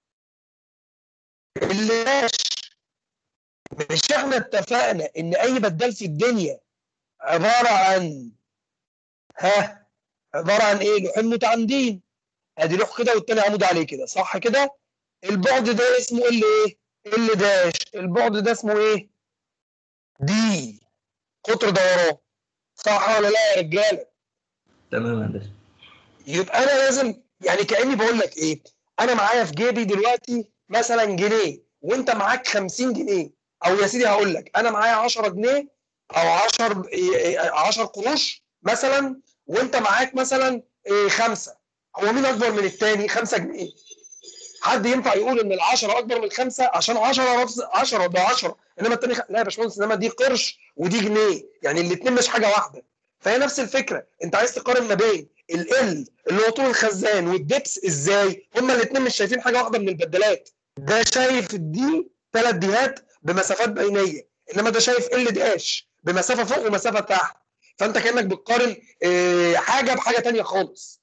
S1: اللاش مش احنا اتفقنا ان اي بدال في الدنيا عباره عن ها عباره عن ايه لوحين متعامدين ادي لوح كده والتاني عمود عليه كده صح كده البعد ده اسمه ال ايه ال داش البعد ده اسمه ايه دي قطر دوران صح ولا لا يا رجاله
S2: تمام يا هندسه
S1: يبقى انا لازم يعني كاني بقول لك ايه انا معايا في جيبي دلوقتي مثلا جنيه وانت معاك 50 جنيه او يا سيدي هقول لك انا معايا 10 جنيه او 10 10 قروش مثلا وانت معاك مثلا إيه، خمسه هو مين اكبر من الثاني 5 جنيه حد ينفع يقول ان ال10 اكبر من الخمسه عشان 10 نفس 10 ده 10 انما الثاني خ... لا يا باشمهندس انما دي قرش ودي جنيه يعني الاثنين مش حاجه واحده فهي نفس الفكره انت عايز تقارن ما بين ال اللي هو طول الخزان والدبس ازاي هما الاثنين مش شايفين حاجه واحده من البدلات ده شايف الدي ثلاث ديهات بمسافات بينيه انما ده شايف ال داش بمسافه فوق ومسافه تحت فانت كانك بتقارن آه، حاجه بحاجه تانية خالص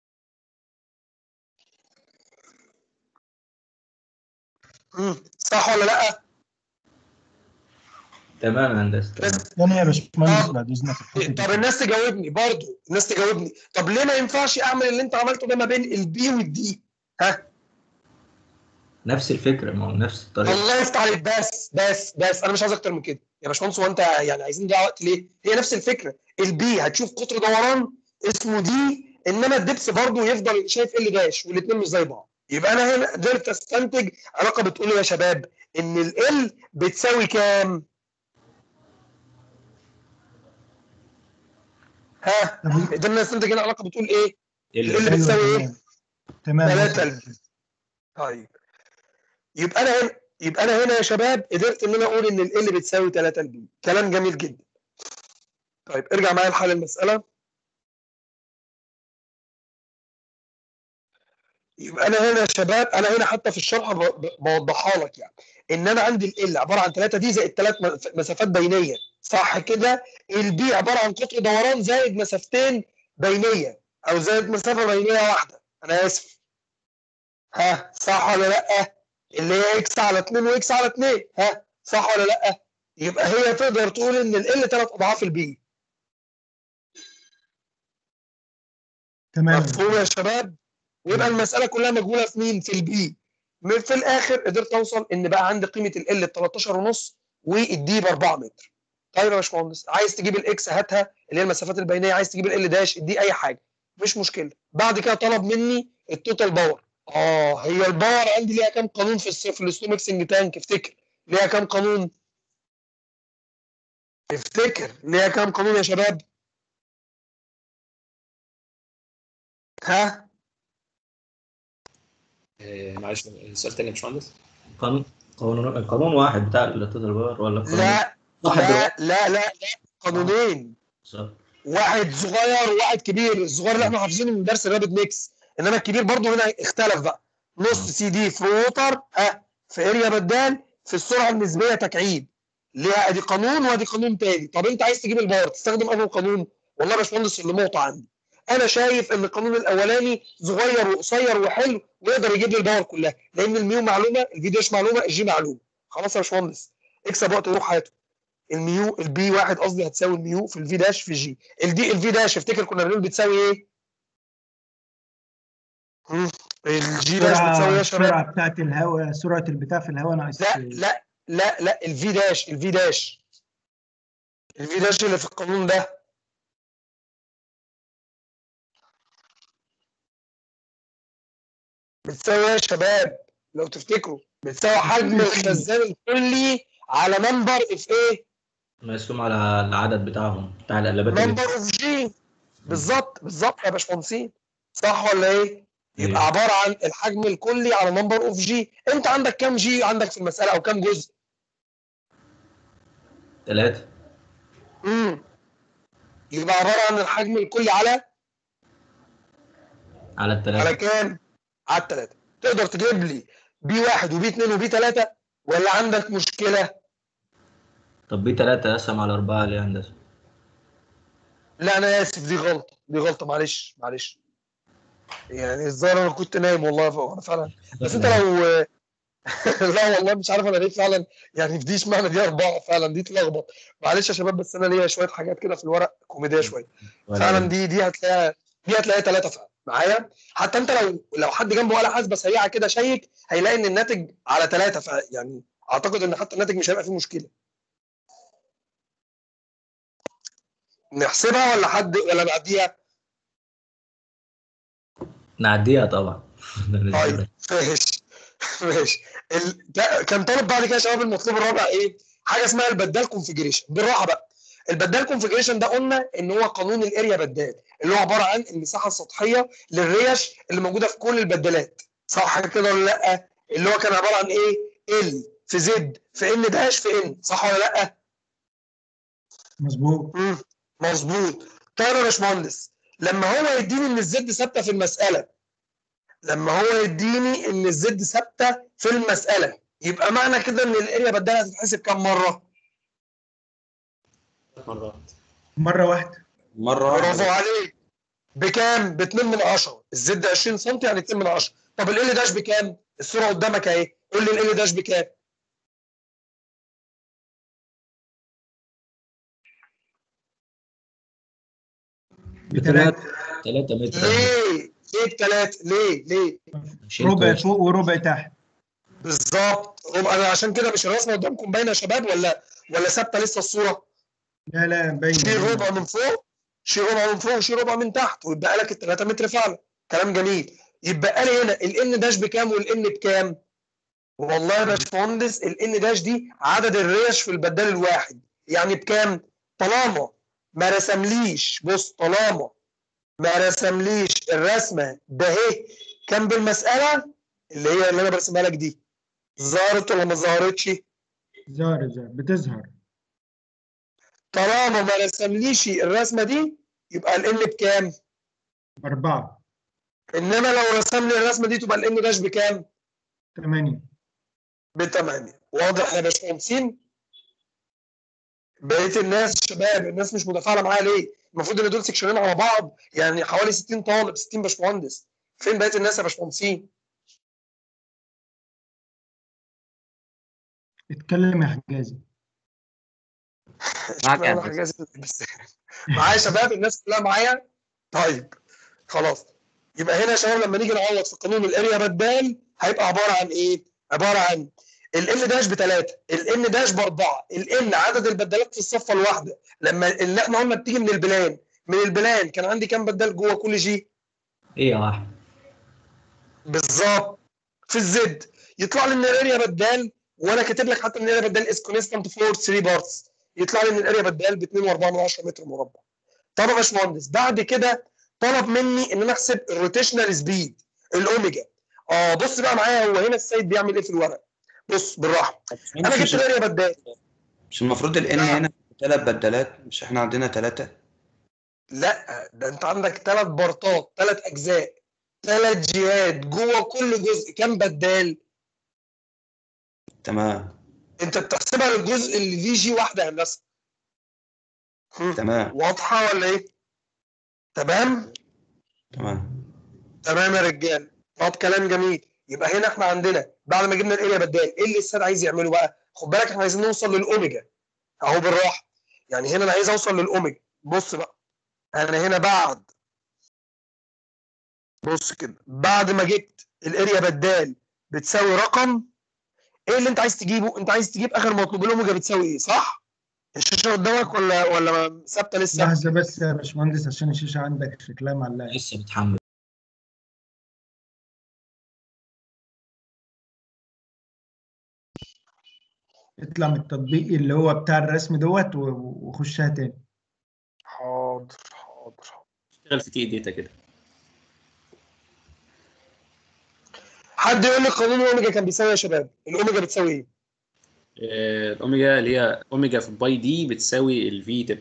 S1: مم، صح ولا لا
S2: تمام يا هندسه تمام.
S6: ثانية يا باشمهندس بعد اذنك الحتة دي.
S1: طب الناس تجاوبني برضو الناس تجاوبني طب ليه ما ينفعش اعمل اللي انت عملته ده ما بين البي والدي ها
S2: نفس الفكره ما هو نفس الطريقه
S1: الله يفتح عليك بس بس بس انا مش عايز اكتر من كده يا باشمهندس هو انت يعني عايزين نضيع وقت ليه؟ هي نفس الفكره البي هتشوف قطر دوران اسمه دي انما الدبس برضه يفضل شايف ال داش والاثنين مش زي بعض يبقى انا هنا قدرت استنتج علاقه بتقول يا شباب ان ال بتساوي كام؟ ها
S6: طب
S1: قدرنا نستنتج هنا علاقه بتقول ايه؟
S2: ال-
S1: اللي
S6: أيوة،
S1: بتساوي ايه؟
S6: تمام تمام
S1: ثلاثة ال- طيب يبقى انا هنا يبقى انا هنا يا شباب قدرت ان انا اقول ان ال L بتساوي 3 البي كلام جميل جدا طيب ارجع معايا لحل المساله يبقى انا هنا يا شباب انا هنا حتى في الشرح ب- ب- بوضحها لك يعني ان انا عندي ال L عباره عن 3 دي زائد 3 مسافات بينيه صح كده البي عباره عن قطر دوران زائد مسافتين بينيه او زائد مسافه بينيه واحده انا اسف ها صح ولا لا اللي هي اكس على 2 واكس على 2 ها صح ولا لا يبقى هي تقدر تقول ان ال L ثلاث اضعاف البي
S6: تمام
S1: مفهوم يا شباب ويبقى المساله كلها مجهوله في مين في البي من في الاخر قدرت اوصل ان بقى عندي قيمه ال ال 13 ونص والدي ب 4 متر طيب يا باشمهندس عايز تجيب الاكس هاتها اللي هي المسافات البينيه عايز تجيب ال داش دي اي حاجه مش مشكله بعد كده طلب مني التوتال باور اه هي الباور عندي ليها كام قانون في الس- في السلو ميكسنج تانك افتكر ليها كام قانون افتكر ليها كام قانون يا شباب ها
S4: آه، معلش السؤال تاني يا باشمهندس
S2: قانون قانون قانون واحد بتاع التوتال باور ولا قانون
S1: لا
S2: واحد
S1: لا
S2: دلوقتي؟
S1: لا لا لا قانونين
S2: صح.
S1: واحد صغير وواحد كبير الصغير اللي احنا حافظينه من درس الرابد ميكس انما الكبير برضه هنا اختلف بقى نص سي دي في ووتر ها في اريا بدال في السرعه النسبيه تكعيب ليها ادي قانون وادي قانون تاني طب انت عايز تجيب الباور تستخدم انهي قانون والله يا باشمهندس اللي موطى عندي انا شايف ان القانون الاولاني صغير وقصير وحلو ويقدر يجيب لي الباور كلها لان الميو معلومه الفي داش معلومه الجي معلومه خلاص يا باشمهندس اكسب وقت وروح حياته الميو البي واحد قصدي هتساوي الميو في الفي داش في الجي الدي الفي داش افتكر كنا بنقول بتساوي ايه؟ مم. الجي داش بتساوي ايه
S6: السرعة
S1: يا
S6: السرعة
S1: شباب؟
S6: بتاعت الهواء سرعة البتاع في الهواء ناقص
S1: لا لا لا لا الفي داش الفي داش الفي داش اللي في القانون ده بتساوي ايه يا شباب؟ لو تفتكروا بتساوي حجم الخزان الكلي على نمبر اف ايه؟
S2: مقسوم على العدد بتاعهم بتاع القلبات اللي
S1: نمبر اوف جي بالظبط بالظبط يا باشمهندسين صح ولا ايه؟ يبقى
S2: أيوة.
S1: عباره عن الحجم الكلي على نمبر اوف جي انت عندك كام جي عندك في المساله او كام جزء
S2: ثلاثة
S1: امم يبقى عباره عن الحجم الكلي على
S2: على
S1: على
S2: الثلاثة
S1: كام على الثلاثه تقدر تجيب لي بي واحد وبي اثنين وبي ثلاثه ولا عندك مشكله
S2: طب بي ثلاثة قسم على أربعة ليه يا هندسة؟
S1: لا انا اسف دي غلطه دي غلطه معلش معلش يعني الظاهر انا كنت نايم والله انا فعلا بس انت لو لا والله مش عارف انا ليه فعلا يعني في دي اشمعنى دي اربعه فعلا دي تلخبط معلش يا شباب بس انا ليا شويه حاجات كده في الورق كوميديه شويه فعلا دي دي هتلاقيها دي هتلاقيها ثلاثه فعلا معايا حتى انت لو لو حد جنبه ولا حاسبه سريعه كده شيك هيلاقي ان الناتج على ثلاثه يعني اعتقد ان حتى الناتج مش هيبقى فيه مشكله نحسبها ولا حد ولا نعديها؟
S2: نعديها طبعا
S1: طيب ماشي ماشي ال... ده- كان طالب بعد كده يا شباب المطلوب الرابع ايه؟ حاجه اسمها البدال كونفجريشن بالراحه بقى البدال كونفجريشن ده قلنا ان هو قانون الاريا بدال اللي هو عباره عن المساحه السطحيه للريش اللي موجوده في كل البدالات صح كده ولا لا؟ اللي هو كان عباره عن ايه؟ ال في زد في ان داش في ان صح ولا لا؟
S6: مظبوط
S1: مم. مظبوط طيب يا باشمهندس لما هو يديني ان الزد ثابته في المساله لما هو يديني ان الزد ثابته في المساله يبقى معنى كده ان الاريا بدالها هتتحسب كام مره؟
S4: مرات
S6: مره واحده
S5: مرة
S1: برافو
S5: واحدة
S1: عليك بكام؟ ب 2 من 10 الزد 20 سم يعني 2 من 10 طب ال داش بكام؟ الصوره قدامك اهي قول لي ال داش بكام؟
S6: بثلاثه
S2: ثلاثة متر
S1: ليه؟ ليه بثلاثه؟ ليه؟ ليه؟
S2: شيل
S6: ربع
S2: كوش.
S6: فوق وربع تحت
S1: بالظبط ربع- انا عشان كده مش الرسمه قدامكم باينه يا شباب ولا ولا ثابته لسه الصوره؟
S6: لا لا باين
S1: شيل ربع من فوق شيل ربع من فوق وشيل ربع من تحت ويبقى لك ال 3 متر فعلا كلام جميل يبقى لي هنا الان داش بكام والان بكام؟ والله يا باشمهندس الان داش دي عدد الريش في البدال الواحد يعني بكام؟ طالما ما رسمليش بص طالما ما رسمليش الرسمه ده اهي كام بالمساله اللي هي اللي انا برسمها لك دي ظهرت ولا ما ظهرتش؟
S6: ظاهر ظاهر بتظهر
S1: طالما ما رسمليش الرسمه دي يبقى الان بكام؟
S6: أربعة
S1: انما لو رسم لي الرسمه دي تبقى الان داش بكام؟
S6: ثمانية
S1: ب 8 واضح يا باشمهندسين؟ بقيه الناس شباب الناس مش متفاعله معايا ليه؟ المفروض ان دول سكشنين على بعض يعني حوالي 60 طالب 60 باشمهندس فين بقيه الناس يا باشمهندسين؟
S6: اتكلم يا حجازي
S3: معاك يا
S1: اشمعنى
S3: هندسة.
S1: حجازي بس معايا يا شباب الناس كلها معايا؟ طيب خلاص يبقى هنا يا شباب لما نيجي نعوض في قانون الاريا بدال هيبقى عباره عن ايه؟ عباره عن ال داش بثلاثه الان داش باربعه الان عدد البدالات في الصفه الواحده لما اللي احنا قلنا بتيجي من البلان من البلان كان عندي كام بدال جوه كل جي؟
S2: ايه يا واحد
S1: بالظبط في الزد يطلع لي ان الاريا بدال وانا كاتب لك حتى ان الاريا بدال از كونستانت فور 3 بارتس يطلع لي ان الاريا بدال ب 2.4 متر مربع طب يا باشمهندس بعد كده طلب مني ان انا احسب الروتيشنال سبيد الاوميجا اه بص بقى معايا هو هنا السيد بيعمل ايه في الورق بص بالراحه انا جبت
S5: مش,
S1: الاريا بدال
S5: مش المفروض الان هنا ثلاث بدلات مش احنا عندنا ثلاثة
S1: لا ده انت عندك ثلاث بارتات ثلاث اجزاء ثلاث جهات جوه كل جزء كام بدال
S5: تمام
S1: انت بتحسبها للجزء اللي فيه جي واحده يا هندسه هم.
S5: تمام
S1: واضحه ولا ايه؟ تمام؟
S5: تمام
S1: تمام يا رجال طب كلام جميل يبقى هنا احنا عندنا بعد ما جبنا الاريا بدال ايه اللي الساد عايز يعمله بقى؟ خد بالك احنا عايزين نوصل للاوميجا اهو بالراحه يعني هنا انا عايز اوصل للاوميجا بص بقى انا هنا بعد بص كده بعد ما جبت الاريا بدال بتساوي رقم ايه اللي انت عايز تجيبه؟ انت عايز تجيب اخر مطلوب الاوميجا بتساوي ايه صح؟ الشاشه قدامك ولا ولا ثابته لسه؟
S6: لحظة بس يا باشمهندس عشان الشاشة عندك شكلها معلقة
S2: لسه بتحمل
S6: اطلع من التطبيق اللي هو بتاع الرسم دوت و- وخشها تاني
S1: حاضر حاضر
S4: اشتغل في تي داتا كده
S1: حد يقول لي قانون الاوميجا كان بيساوي إيه يا شباب الاوميجا بتساوي ايه
S4: آه، الاوميجا اللي هي اوميجا في باي دي بتساوي الفي تب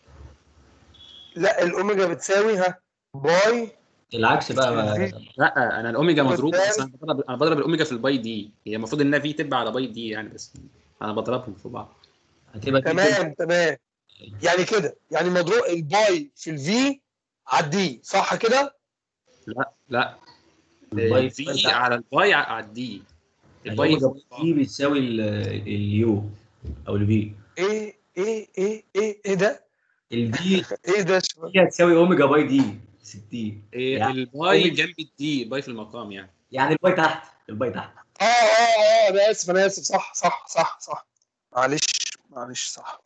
S1: لا الاوميجا بتساوي ها باي
S2: العكس بقى ما-
S4: لا انا الاوميجا مضروب
S1: والتاني-
S4: بس انا بضرب انا بضرب الاوميجا في الباي دي هي المفروض انها في تب على باي دي يعني بس انا بضربهم في بعض
S2: هتبقى دي
S1: تمام تمام يعني كده يعني مضروب الباي في الفي على الدي صح كده
S4: لا لا
S2: الباي
S4: الفي
S2: تحت.
S4: على الباي على الدي الباي
S2: الأوميجا دي بتساوي ال- اليو او الفي
S1: ايه ايه ايه ايه ايه ده
S2: الفي
S1: ايه ده يا شباب
S2: هي تساوي اوميجا باي دي 60
S4: إيه،
S2: يعني
S4: الباي
S2: أوميجا-
S4: جنب الدي الباي في المقام يعني
S2: يعني الباي تحت الباي تحت
S1: اه اه اه انا اسف انا اسف صح صح صح صح معلش معلش صح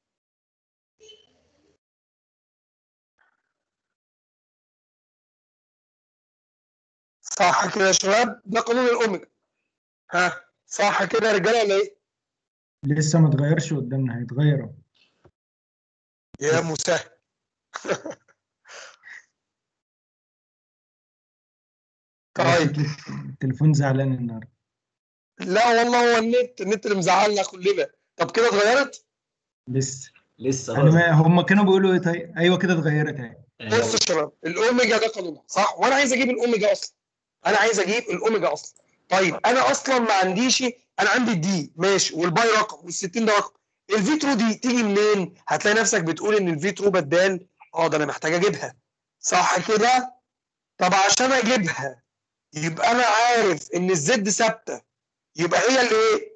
S1: صح كده يا شباب ده قانون الاوميجا ها صح كده يا رجاله ولا ايه؟
S6: لسه ما اتغيرش قدامنا هيتغير أهو.
S1: يا مسهل طيب
S6: التليفون زعلان النهارده
S1: لا والله هو النت النت اللي مزعلنا كلنا طب كده اتغيرت؟
S6: لسه
S2: لسه
S6: يعني ما هم كانوا بيقولوا ايه طيب ايوه كده اتغيرت اهي
S1: بص يا شباب الاوميجا ده قانونها صح وانا عايز اجيب الاوميجا اصلا انا عايز اجيب الاوميجا اصلا طيب انا اصلا ما عنديش انا عندي الدي ماشي والباي رقم وال60 ده رقم الفي ترو دي تيجي منين هتلاقي نفسك بتقول ان الفي ترو بدال اه ده انا محتاج اجيبها صح كده طب عشان اجيبها يبقى انا عارف ان الزد ثابته يبقى هي اللي ايه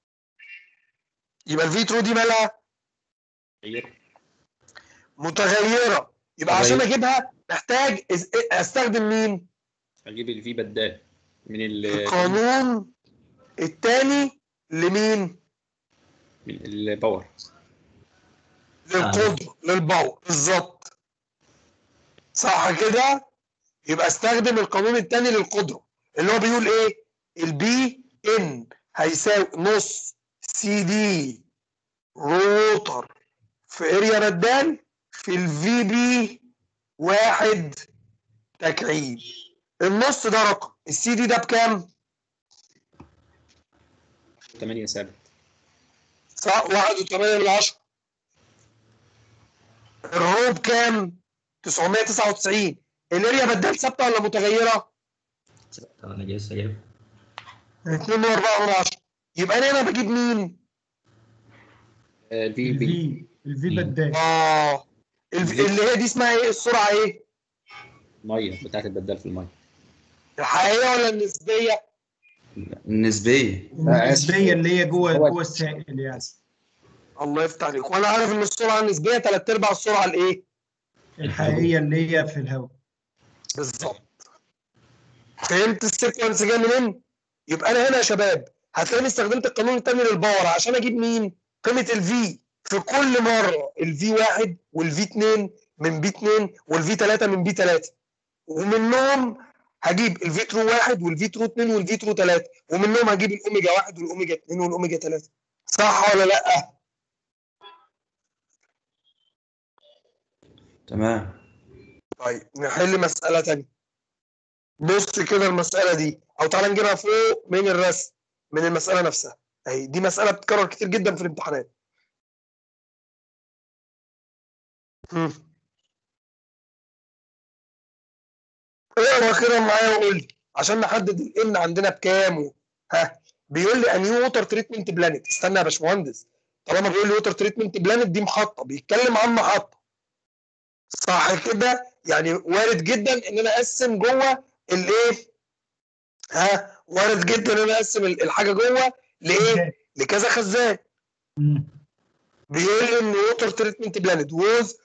S1: يبقى الفي ترو دي مالها
S4: غير
S1: متغيره يبقى عشان اجيبها محتاج أس- استخدم مين
S4: اجيب الفي بدال من ال
S1: القانون الثاني لمين؟
S4: من الباور
S1: للقدرة للباور بالظبط صح كده؟ يبقى استخدم القانون الثاني للقدرة اللي هو بيقول ايه؟ البي ان هيساوي نص سي دي روتر في اريا بدال في الفي بي واحد تكعيب النص ده رقم السي دي ده بكام؟
S4: 8 ثابت
S1: صح واحد وثمانية من عشرة الرو بكام؟ 999 الاريا بدال ثابتة ولا متغيرة؟
S2: طب انا جاي لسه جايب
S1: 2 من 4 من 10 يبقى انا هنا بجيب مين؟
S4: الفي بي
S6: الفي الفي بدال
S1: اه الف- اللي هي دي اسمها ايه؟ السرعة ايه؟
S4: ميه بتاعت البدال في الميه
S1: الحقيقية ولا النسبية؟
S5: النسبية
S6: النسبيه اللي هي جوه
S4: هو-
S6: جوه السائل يعني
S1: الله يفتح عليك وانا عارف ان السرعة النسبية ثلاث ارباع السرعة الايه؟
S6: الحقيقيه اللي هي في الهواء
S1: بالظبط فهمت السيكونس جاي منين؟ يبقى انا هنا يا شباب هتلاقيني استخدمت القانون الثاني للباور عشان اجيب مين؟ قيمه الفي في كل مره الفي 1 والفي 2 من بي 2 والفي 3 من بي 3 ومنهم هجيب الفي ترو 1 والفي ترو 2 والفي ترو 3 ومنهم هجيب الاوميجا 1 والاوميجا 2 والاوميجا 3 صح ولا لا؟
S5: تمام
S1: طيب نحل مسألة تانية بص كده المسألة دي أو تعالى نجيبها فوق من الرسم من المسألة نفسها أهي دي مسألة بتتكرر كتير جدا في الامتحانات هم. اقرا كده معايا وقول لي عشان نحدد الان عندنا بكام و... ها بيقول لي اني ووتر تريتمنت بلانت استنى يا باشمهندس طالما بيقول لي ووتر تريتمنت بلانت دي محطه بيتكلم عن محطه صح كده يعني وارد جدا ان انا اقسم جوه الايه ها وارد جدا ان انا اقسم ال- الحاجه جوه لايه لكذا خزان
S6: مم.
S1: بيقول لي ان ووتر تريتمنت بلانت ووز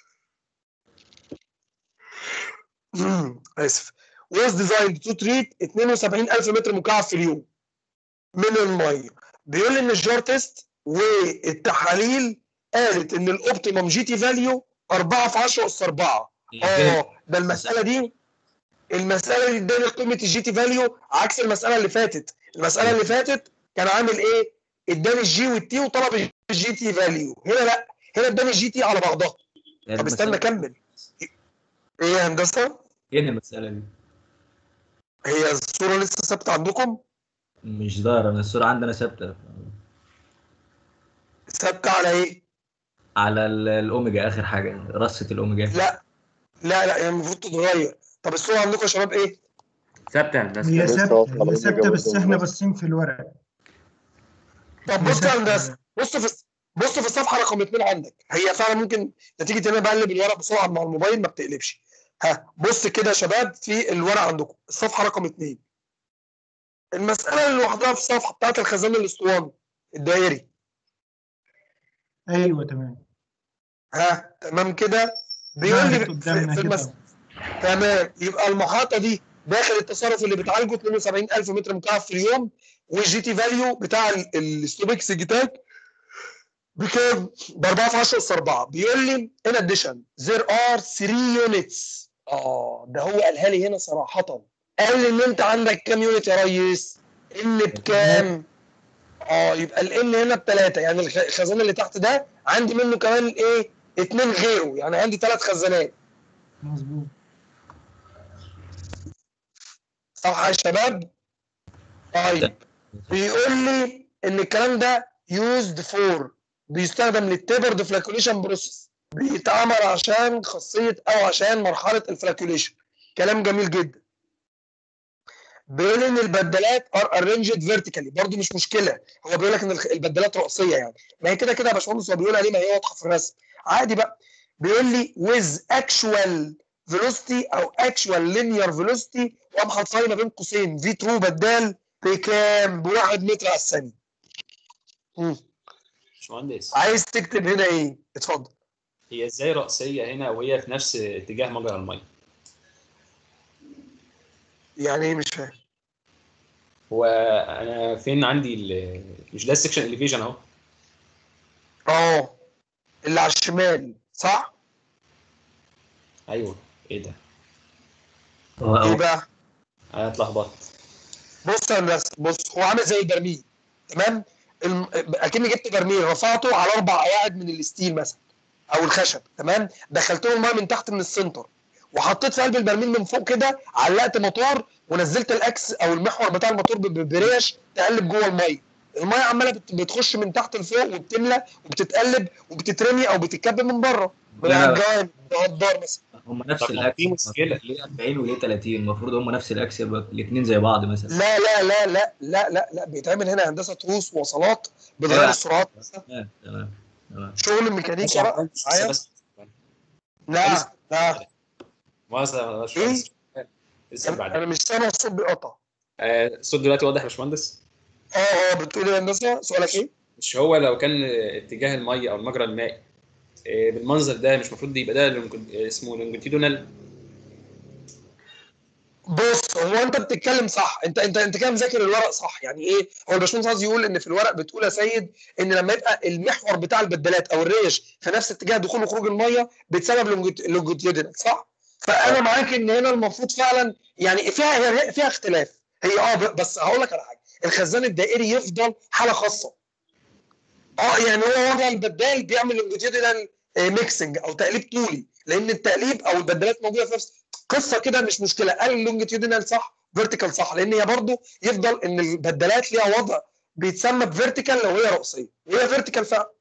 S1: اسف was designed to treat 72000 متر مكعب في اليوم من الميه بيقول لي ان الجار تيست والتحاليل قالت ان الاوبتيمم جي تي فاليو 4 في 10 اس 4 اه ده المساله دي المساله دي اداني قيمه الجي تي فاليو عكس المساله اللي فاتت المساله اللي فاتت كان عامل ايه اداني الجي والتي وطلب الجي تي فاليو هنا لا هنا اداني الجي تي على بعضها طب استنى كمل ايه يا هندسه
S2: فين المسألة دي؟
S1: هي الصوره لسه ثابته عندكم
S2: مش ظاهر انا الصوره عندنا ثابته
S1: ثابته على ايه
S2: على ال- الاوميجا اخر حاجه رصه الاوميجا
S1: لا لا لا هي المفروض تتغير طب الصوره عندكم يا شباب ايه
S3: ثابته يا هندسه
S6: هي
S8: لسه
S6: ثابته
S8: واقفة على
S6: هي
S8: الأوميجا
S6: ثابته بس
S8: برضه
S6: احنا
S8: بس.
S6: باصين في الورق
S1: طب
S6: هي
S1: بص يا
S6: ثابتة.
S1: هندسه بص في بص في الصفحه رقم اثنين عندك هي فعلا ممكن نتيجه ان انا بقلب الورق بسرعه مع الموبايل ما بتقلبش ها بص كده يا شباب في الورق عندكم الصفحه رقم اثنين المساله اللي لوحدها في الصفحه بتاعت الخزان الاسطواني الدائري
S6: ايوه تمام
S1: ها تمام كده بيقول
S6: ظهرت
S1: لي
S6: قدامنا
S1: في, في
S6: كده
S1: المس... تمام يبقى المحاطه دي داخل التصرف اللي بتعالجه 72000 متر مكعب في اليوم والجي تي فاليو بتاع ال- الستوبكس جيتاك بكام؟ ب 4 في 10 اس 4 بيقول لي ان اديشن there are 3 units اه ده هو قالها لي هنا صراحه قال لي ان انت عندك كام يونت يا ريس؟ ان بكام؟ اه يبقى الان هنا بثلاثه يعني الخ- الخزان اللي تحت ده عندي منه كمان ايه؟ اتنين غيره يعني عندي ثلاث خزانات
S6: مظبوط
S1: صح يا شباب؟ طيب بيقول لي ان الكلام ده used for بيستخدم للتيبرد فلاكوليشن بروسيس بيتعمل عشان خاصيه او عشان مرحله الفلاكوليشن كلام جميل جدا بيقول ان البدلات ار ارينجد فيرتيكالي برضه مش مشكله هو بيقول لك ان الخ- البدلات رأسيه يعني ما هي كده كده يا باشمهندس هو بيقول عليه ما هي واضحه في الرسم عادي بقى بيقول لي with actual velocity او actual linear velocity وقام حاطط لي ما بين قوسين في ترو بدال بكام؟ بواحد متر على الثانيه. مم.
S4: باشمهندس
S1: عايز تكتب هنا ايه؟ اتفضل.
S4: هي ازاي رأسية هنا وهي في نفس اتجاه مجرى المية؟
S1: يعني ايه مش فاهم؟
S4: هو انا فين عندي ال- مش ده السكشن اليفيجن اهو
S1: اه اللي على الشمال صح؟
S4: ايوه ايه ده؟
S2: هو
S1: ايه
S2: هو
S1: بقى؟
S4: انا اتلخبطت
S1: بص يا هندسه بص هو عامل زي البرميل تمام؟ الم... اكني جبت برميل رفعته على اربع قواعد من الستيل مثلا او الخشب تمام؟ دخلت له الميه من تحت من السنتر وحطيت في قلب البرميل من فوق كده علقت موتور ونزلت الاكس او المحور بتاع الموتور ب- ب- بريش تقلب جوه الميه الميه عماله بت- بتخش من تحت لفوق وبتملى وبتتقلب وبتترمي او بتتكب من بره من
S2: لا.
S1: على الجوانب الدار مثلا
S2: هم نفس
S4: طب ما في
S2: الاكس
S4: مشكلة.
S2: ليه 40 وليه 30 المفروض هم نفس الاكس يبقى الاثنين زي بعض مثلا
S1: لا لا لا لا لا لا لا بيتعمل هنا هندسه تروس وصلات بتغير
S2: لا.
S1: السرعات مثلا
S2: تمام تمام تمام
S1: شغل ميكانيكا بقى معايا
S4: بس
S1: لا لا
S4: مؤاخذة يا باشمهندس لسه بعد
S1: انا مش سامع الصوت بيقطع
S4: آه، الصوت دلوقتي واضح يا باشمهندس
S1: اه اه بتقول ايه يا هندسه سؤالك ايه؟
S4: مش هو لو كان اتجاه المية او المجرى المائي آه، بالمنظر ده مش المفروض يبقى ده لونج- اسمه لونجيتيودونال
S1: بص هو انت بتتكلم صح انت انت انت كده مذاكر الورق صح يعني ايه هو الباشمهندس عايز يقول ان في الورق بتقول يا سيد ان لما يبقى المحور بتاع البدلات او الريش في نفس اتجاه دخول وخروج الميه بتسبب لونجيتيودينال صح فانا معاك ان هنا المفروض فعلا يعني فيها هي- فيها اختلاف هي اه ب- بس هقول لك على حاجه الخزان الدائري يفضل حاله خاصه اه يعني هو وضع البدال بيعمل لونجيتيودينال ميكسنج او تقليب طولي لان التقليب او البدلات موجوده في نفس قصه كده مش مشكله قال اللونجيتيودينال صح فيرتيكال صح لان هي برضو يفضل ان البدلات ليها وضع بيتسمى بفيرتيكال لو هي رأسيه وهي فيرتيكال فعلا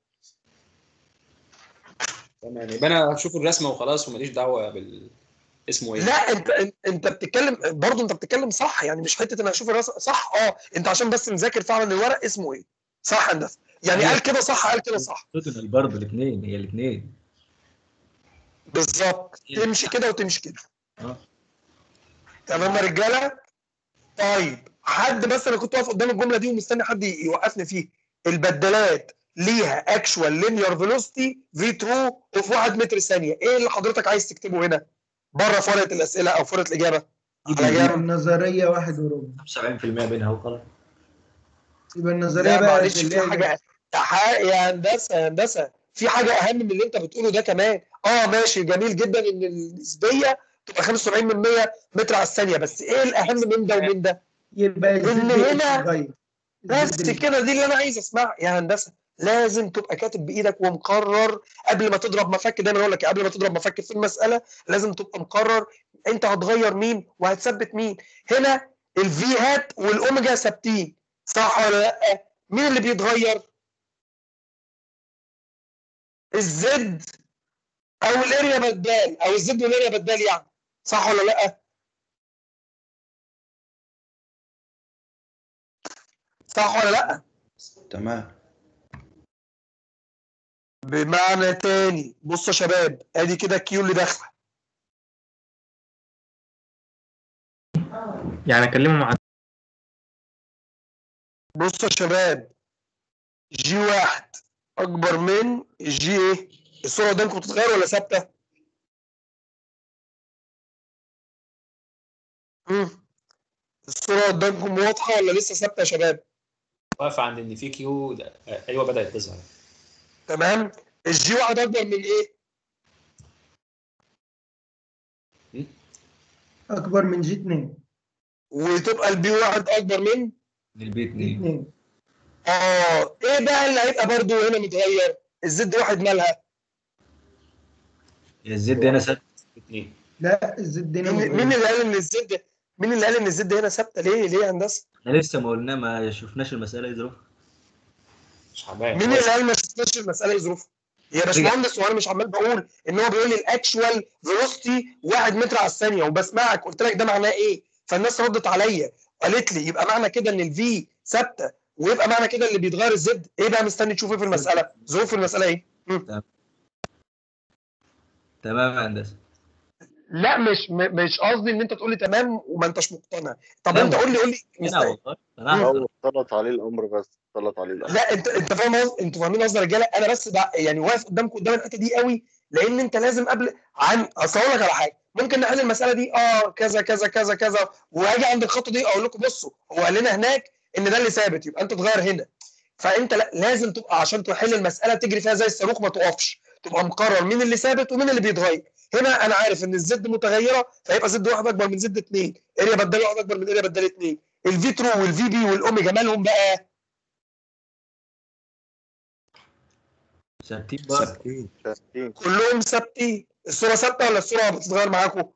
S4: تمام يبقى انا هشوف الرسمه وخلاص وماليش دعوه بال اسمه ايه
S1: لا انت انت- انت بتتكلم برضو انت بتتكلم صح يعني مش حته ان اشوف الرسم صح اه انت عشان بس نذاكر فعلا الورق اسمه ايه صح هندسه يعني
S2: أيوة.
S1: قال كده صح قال كده صح
S2: توتال برضه الاثنين هي الاثنين
S1: بالظبط تمشي كده وتمشي كده
S2: اه
S1: تمام يا رجاله طيب حد بس انا كنت واقف قدام الجمله دي ومستني حد يوقفني فيه البدلات ليها اكشوال لينير فيلوسيتي في ترو اوف 1 متر ثانيه ايه اللي حضرتك عايز تكتبه هنا بره في ورقه الاسئله او في ورقه الاجابه على
S6: يبقى
S1: جنب
S6: النظريه واحد وربع
S2: 70% منها وخلاص
S6: يبقى النظريه
S1: لا
S6: بقى
S1: معلش
S6: اللي
S1: في
S6: هي-
S1: حاجه يا ح- يا هندسه يا هندسه في حاجه اهم من اللي انت بتقوله ده كمان اه ماشي جميل جدا ان النسبيه تبقى 75% متر على الثانيه بس ايه الاهم من ده ومن ده
S6: يبقى
S1: إن
S6: الزد
S1: هنا
S6: يتغير.
S1: بس
S6: الزد
S1: كده دي اللي انا عايز اسمعها يا هندسه لازم تبقى كاتب بايدك ومقرر قبل ما تضرب مفك دايما اقول لك قبل ما تضرب مفك في المساله لازم تبقى مقرر انت هتغير مين وهتثبت مين هنا الفيهات والاوميجا ثابتين صح ولا لا مين اللي بيتغير الزد او الاريا بدال او الزد والاريا بدال يعني صح ولا لا صح ولا لا
S5: تمام
S1: بمعنى تاني بصوا يا شباب ادي كده الكيو اللي داخله
S9: يعني اكلمه مع
S1: بصوا يا شباب جي واحد اكبر من الجي ايه الصوره قدامكم بتتغير ولا ثابته مم. الصوره قدامكم واضحه ولا لسه ثابته يا شباب
S4: واقف عند ان في كيو ده- آه، ايوه بدات تظهر
S1: تمام الجي واحد اكبر من ايه
S6: اكبر من جي 2
S1: وتبقى البي واحد اكبر من
S2: البي
S6: جي
S2: 2
S6: 2
S1: اه ايه بقى اللي هيبقى برضو هنا متغير الزد واحد مالها
S2: الزد هنا ثابت
S4: اثنين
S6: لا الزد هنا
S1: مين مين اللي قال ان الزد مين اللي قال ان الزد هنا ثابته ليه ليه يا هندسه
S2: احنا لسه ما قلنا ما شفناش المساله ايه ظروفها
S4: مش عمال
S1: مين اللي قال ما شفناش المساله ايه ظروفها يا باشمهندس وانا مش عمال بقول ان هو بيقول لي الاكشوال فيلوسيتي 1 متر على الثانيه وبسمعك قلت لك ده معناه ايه فالناس ردت عليا قالت لي يبقى معنى كده ان الفي ثابته ويبقى معنى كده اللي بيتغير الزد ايه بقى مستني تشوف ايه في المساله ظروف المساله ايه
S2: تمام يا هندسه
S1: لا مش م- مش قصدي ان انت تقول لي تمام وما انتش مقتنع طب
S2: لا،
S1: انت قول لي قول لي
S2: هنا
S1: مستني.
S2: والله انا
S8: هو
S2: هحضر.
S8: اختلط عليه الامر بس اختلط عليه الامر
S1: لا انت انت فاهم قصدي انتوا فاهمين قصدي يا رجاله انا بس بع- يعني واقف قدامكم قدام الحته دي قوي لان انت لازم قبل عن اصل اقول لك على حاجه ممكن نحل المساله دي اه كذا كذا كذا كذا وهاجي عند الخطوه دي اقول لكم بصوا هو قال لنا هناك ان ده اللي ثابت يبقى انت تغير هنا فانت لا لازم تبقى عشان تحل المساله تجري فيها زي الصاروخ ما تقفش تبقى مقرر مين اللي ثابت ومين اللي بيتغير هنا انا عارف ان الزد متغيره فيبقى زد واحد اكبر من زد اثنين اريا بدال واحد اكبر من اريا بدال اثنين الفي ترو والفي بي والاوميجا مالهم بقى
S2: ثابتين بقى
S5: ثابتين
S8: ثابتين
S1: كلهم ثابتين الصوره ثابته ولا الصوره بتتغير معاكم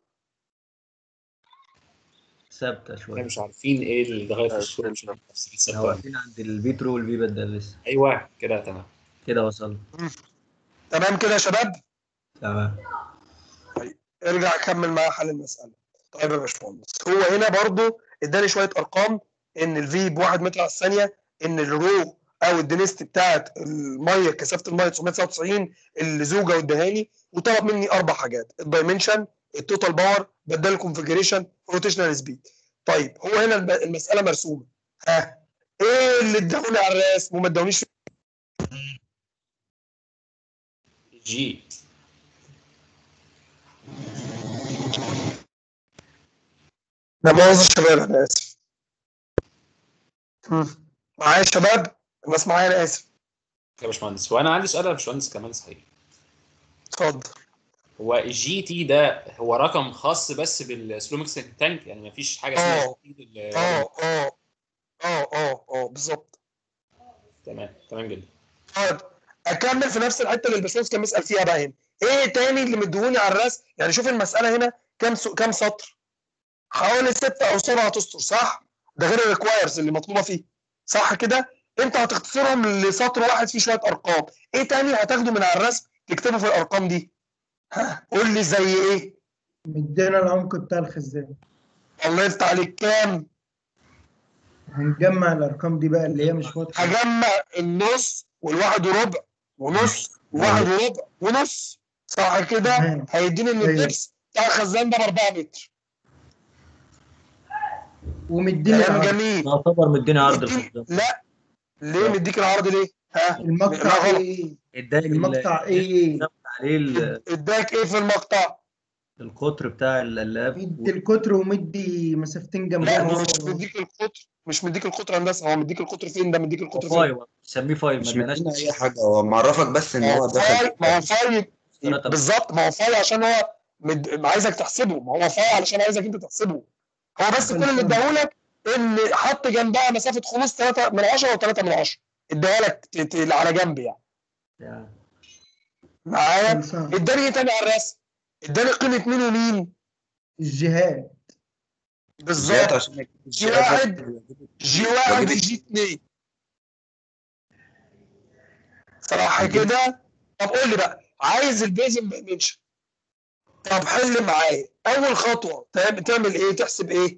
S2: ثابته
S4: احنا
S2: شويه
S4: مش عارفين ايه اللي اتغير في
S8: آه،
S4: الصوره مش
S8: ثابتة.
S4: عارفين تفسير
S2: احنا
S4: الثابته
S2: واقفين عند الفيترو والفي بدل لسه
S4: ايوه كده تمام
S2: كده وصلنا
S1: تمام كده يا شباب
S2: تمام
S1: ارجع كمل معايا حل المساله طيب يا باشمهندس هو هنا برضو اداني شويه ارقام ان الفي بواحد متر على الثانيه ان الرو او الدنستي بتاعت الميه كثافه الميه 999 اللي زوجه والدهاني وطلب مني اربع حاجات الدايمنشن التوتال باور بدل الكونفجريشن روتيشنال سبيد طيب هو هنا الم- المساله مرسومه ها ايه اللي اداوني على الرسم وما اداونيش في
S4: جي
S1: لا مؤاخذة يا شباب انا اسف مم. معايا يا شباب الناس معايا انا اسف
S4: يا باشمهندس وانا عندي سؤال يا باشمهندس كمان صحيح
S1: اتفضل
S4: هو الجي تي ده هو رقم خاص بس بالسلو ميكسنج تانك يعني مفيش حاجه اسمها
S1: اه
S4: جي تي لل-
S1: اه اه اه اه اه بالظبط
S4: تمام تمام جدا
S1: طيب اكمل في نفس الحته اللي الباشمهندس كان بيسال فيها بقى هنا ايه تاني اللي مديهوني على الرسم يعني شوف المساله هنا كام سو... كام سطر حوالي ستة او سبعة اسطر صح ده غير الريكوايرز اللي مطلوبه فيه صح كده انت هتختصرهم لسطر واحد فيه شويه ارقام ايه تاني هتاخده من على الرسم تكتبه في الارقام دي ها قول لي زي ايه
S6: مدينا العمق بتاع الخزان
S1: الله يفتح عليك كام
S6: هنجمع الارقام دي بقى اللي هي مش واضحه
S1: هجمع النص والواحد وربع ونص وواحد وربع ونص صح كده
S6: تمام.
S1: هيديني ان
S6: أيوة.
S1: الدبس بتاع الخزان ده ب 4 متر
S6: ومدينا
S1: كلام
S6: العرض.
S1: جميل
S2: يعتبر مديني عرض
S1: مديني-
S2: الخزان
S1: لا ليه مديك العرض ليه؟ ها
S6: المقطع
S1: لا غلط.
S6: ايه
S2: اداك ال-
S6: المقطع ايه
S2: ثبت عليه ال-
S1: اداك ايه في المقطع؟
S2: القطر بتاع القلاب
S6: مدي القطر ومدي مسافتين
S1: لا
S6: جنبهم
S1: هو مش مديك القطر مش مديك القطر هندسه هو مديك القطر فين ده مديك القطر فين؟
S2: فاي سميه فاي ما
S5: مش
S2: اداناش
S5: مدينا اي حاجه هو معرفك بس ان
S1: ما
S5: هو
S1: هو
S5: دخل
S1: فاي ما هو فاي
S2: ثلاثة.
S1: بالظبط ما هو فاي عشان هو مد... عايزك تحسبه ما هو فاي علشان عايزك انت تحسبه هو بس كل اللي اداهولك ان حط جنبها مسافه خلوص 3 من 10 و3 من 10 اديها لك ت- ت- على جنب يعني
S2: يعني
S1: معايا
S6: خلصان.
S1: اداني ايه تاني على الرسم اداني قيمه مين ومين
S6: الجهات
S1: بالظبط
S5: عشان
S1: جي واحد جي واحد جي اتنين صراحة كده طب قول لي بقى عايز البيزن دايمنشن طب حل معايا اول خطوه تعمل تعمل ايه تحسب ايه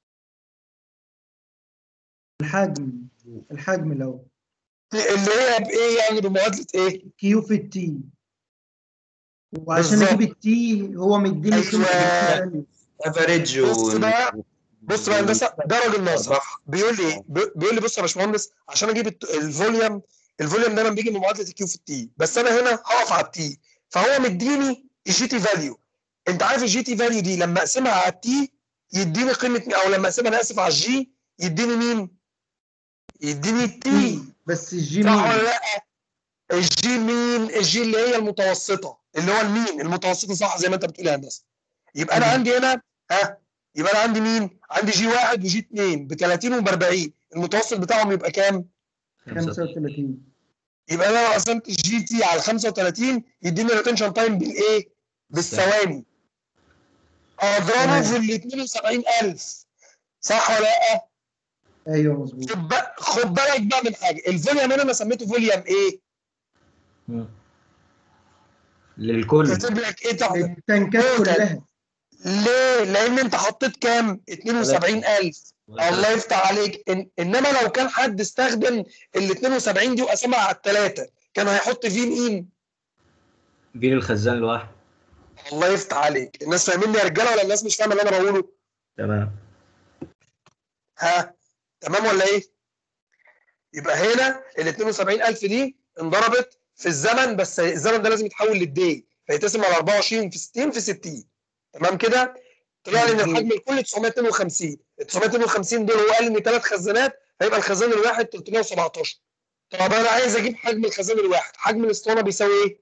S6: الحجم الحجم الاول
S1: اللي هي بايه يعني بمعادله ايه
S6: كيو في التي وعشان
S1: بالظبط.
S6: اجيب التي هو مديني
S1: أيوة.
S6: قيمة التي
S5: افريج
S1: بص بقى بص بقى هندسه ده راجل ناصح بيقول لي ايه بي- بيقول لي بص يا باشمهندس عشان اجيب الت- الفوليوم الفوليوم دايما بيجي من معادله الكيو في التي بس انا هنا هقف على التي فهو مديني الجي تي فاليو انت عارف الجي تي فاليو دي لما اقسمها على التي يديني قيمه مين او لما اقسمها انا اسف على الجي يديني مين؟ يديني التي
S6: بس الجي
S1: صح ولا
S6: مين
S1: لا؟ الجي مين؟ الجي اللي هي المتوسطه اللي هو المين المتوسطه صح زي ما انت بتقول يا هندسه يبقى انا
S6: مم.
S1: عندي هنا ها يبقى انا عندي مين؟ عندي جي واحد وجي اثنين ب 30 وب 40 المتوسط بتاعهم يبقى كام؟
S6: 35
S1: يبقى انا لو قسمت الجي تي على 35 يديني الريتنشن تايم بالايه؟ بالثواني اضربه
S6: تمام.
S1: في ال 72000 صح ولا لا؟
S6: ايوه مظبوط
S1: خد بق- خد بالك بقى من حاجه الفوليوم هنا انا سميته فوليوم ايه؟
S2: مم. للكل
S1: كاتب لك ايه تحت؟
S6: التنكات
S1: توتال.
S6: كلها
S1: ليه؟ لان انت حطيت كام؟ 72000 الله يفتح عليك إن انما لو كان حد استخدم ال 72 دي وقسمها على الثلاثه كان هيحط فيه مين؟
S2: جيل الخزان لوحده
S1: الله يفتح عليك الناس فاهميني يا رجاله ولا الناس مش فاهمه اللي انا بقوله؟
S2: تمام
S1: ها تمام ولا ايه؟ يبقى هنا ال 72000 دي انضربت في الزمن بس الزمن ده لازم يتحول للدي فيتقسم على 24 في 60 في 60 تمام كده؟ طلع لي ان الحجم الكلي 952 ال 952 دول هو قال ان ثلاث خزانات هيبقى الخزان الواحد 317 طب انا عايز اجيب حجم الخزان الواحد حجم الاسطوانه بيساوي ايه؟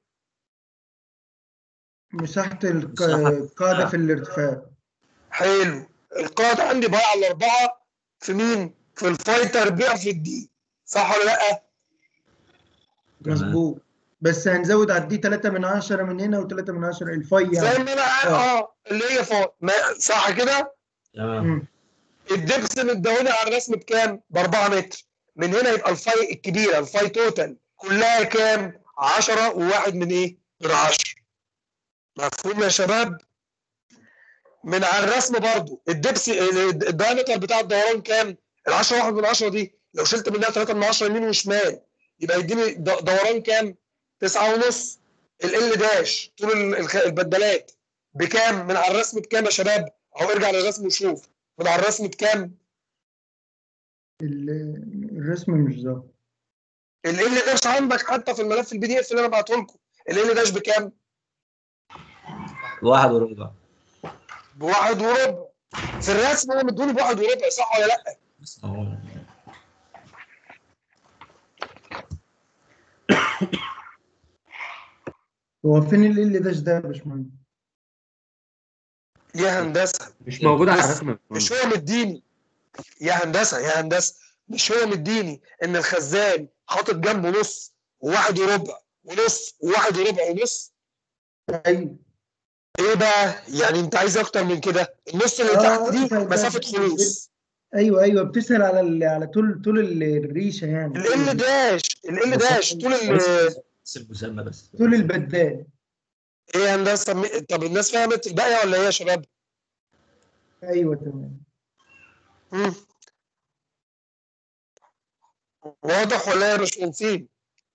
S6: مساحة الق-
S2: مساحة.
S6: القاعدة في الارتفاع
S1: حلو القاعده عندي ضايعه على الاربعه في مين؟ في الفاي تربيع في الدي صح ولا لا؟
S2: تمام.
S6: مظبوط بس هنزود على الدي 3 من 10 من هنا و3 من 10 الفاي
S1: زي
S6: يعني
S1: ما انا عارف
S6: آه.
S1: اه اللي هي فاي ما صح كده؟
S2: تمام
S6: مم.
S1: الدبس مديهولي على الرسم بكام؟ ب 4 متر من هنا يبقى الفاي الكبيره الفاي توتال كلها كام؟ 10 وواحد من ايه؟ من 10 مفهوم يا شباب؟ من على الرسم برضو الدبس ال- الدايمتر بتاع الدوران كام؟ ال 10 واحد من 10 دي لو شلت منها 3 من 10 يمين وشمال يبقى يديني د- دوران كام؟ 9 ونص ال ال داش طول ال- الخ- البدلات بكام؟ من على الرسم بكام يا شباب؟ اهو ارجع للرسم وشوف من على الرسم بكام؟
S6: ال- الرسم مش ظاهر
S1: ال ال داش عندك حتى في الملف البي دي اف اللي انا بعته لكم ال ال داش بكام؟
S2: واحد وربع
S1: بواحد وربع في الرسم هو مدوني بواحد وربع صح ولا لا؟
S2: أهو.
S6: هو فين ال ال داش ده يا باشمهندس؟
S1: يا هندسه
S3: مش موجودة على
S1: بص،
S3: الرسم يا
S1: مش
S3: باشمهندس.
S1: هو مديني يا هندسه يا هندسه مش هو مديني ان الخزان حاطط جنبه نص وواحد وربع ونص وواحد وربع ونص
S6: ايوه
S1: ايه بقى؟ يعني انت عايز اكتر من كده النص اللي
S6: آه،
S1: تحت دي
S6: طيب،
S1: مسافه
S6: طيب.
S1: خلوص
S6: ايوه ايوه بتسأل على ال... على طول طول ال- الريشه يعني
S1: ال ال داش ال ال داش طول ال
S2: بس المسمى بس
S6: طول البدال
S1: ايه يا هندسه م- طب الناس فهمت الباقيه ولا ايه يا شباب؟
S6: ايوه تمام
S1: مم. واضح ولا إيه يا باشمهندسين؟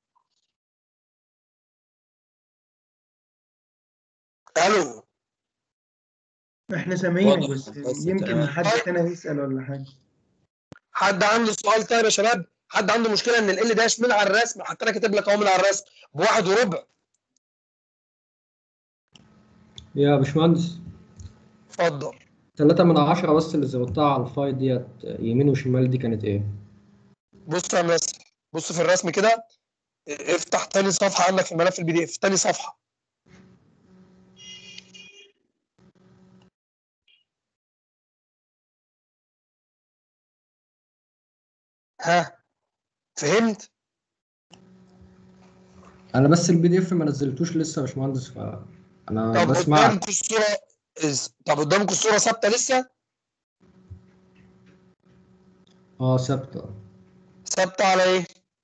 S1: الو
S6: احنا سامعينك
S2: واضح.
S6: بس
S2: بس
S6: يمكن
S2: تمام.
S6: حد تاني يسأل ولا حاجه
S1: حد عنده سؤال طيب يا شباب؟ حد عنده مشكله ان ال داش من على الرسم حتى انا كاتب لك اهو من على الرسم بواحد وربع
S7: يا باشمهندس
S1: اتفضل
S7: 3 من 10 بس اللي زودتها على الفاي ديت يمين وشمال دي كانت ايه؟
S1: بص يا ناس بص في الرسم كده افتح تاني صفحه عندك في الملف البي دي اف تاني صفحه ها فهمت
S7: انا بس البي دي اف ما نزلتوش لسه يا باشمهندس فانا
S1: طب
S7: بسمع
S1: قدامكم الصوره إز- طب قدامكم الصوره ثابته لسه
S7: اه ثابته
S1: ثابته على ايه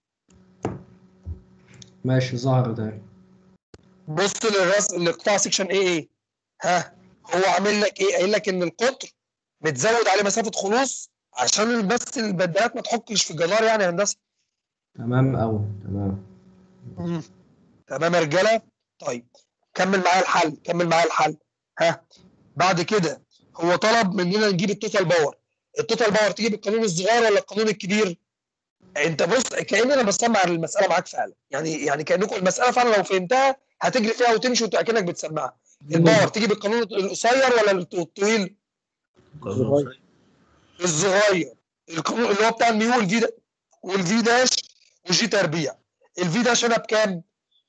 S7: ماشي ظهر ده
S1: بص للرسم الاقطاع سيكشن ايه ايه ها هو عامل لك ايه قايل لك ان القطر متزود عليه مسافه خلوص عشان بس البدلات ما تحكش في الجدار يعني يا هندسه
S7: تمام قوي تمام
S1: مم. تمام يا رجاله طيب كمل معايا الحل كمل معايا الحل ها بعد كده هو طلب مننا نجيب التوتال باور التوتال باور تجيب القانون الصغير ولا القانون الكبير انت بص كأن انا بسمع المساله معاك فعلا يعني يعني كانكم المساله فعلا لو فهمتها هتجري فيها وتمشي وكانك بتسمعها الباور تيجي بالقانون القصير ولا الطويل
S2: قانون
S1: الصغير القانون اللي هو بتاع الميو والفي دا والفي داش وجي تربيع الفي داش هنا بكام؟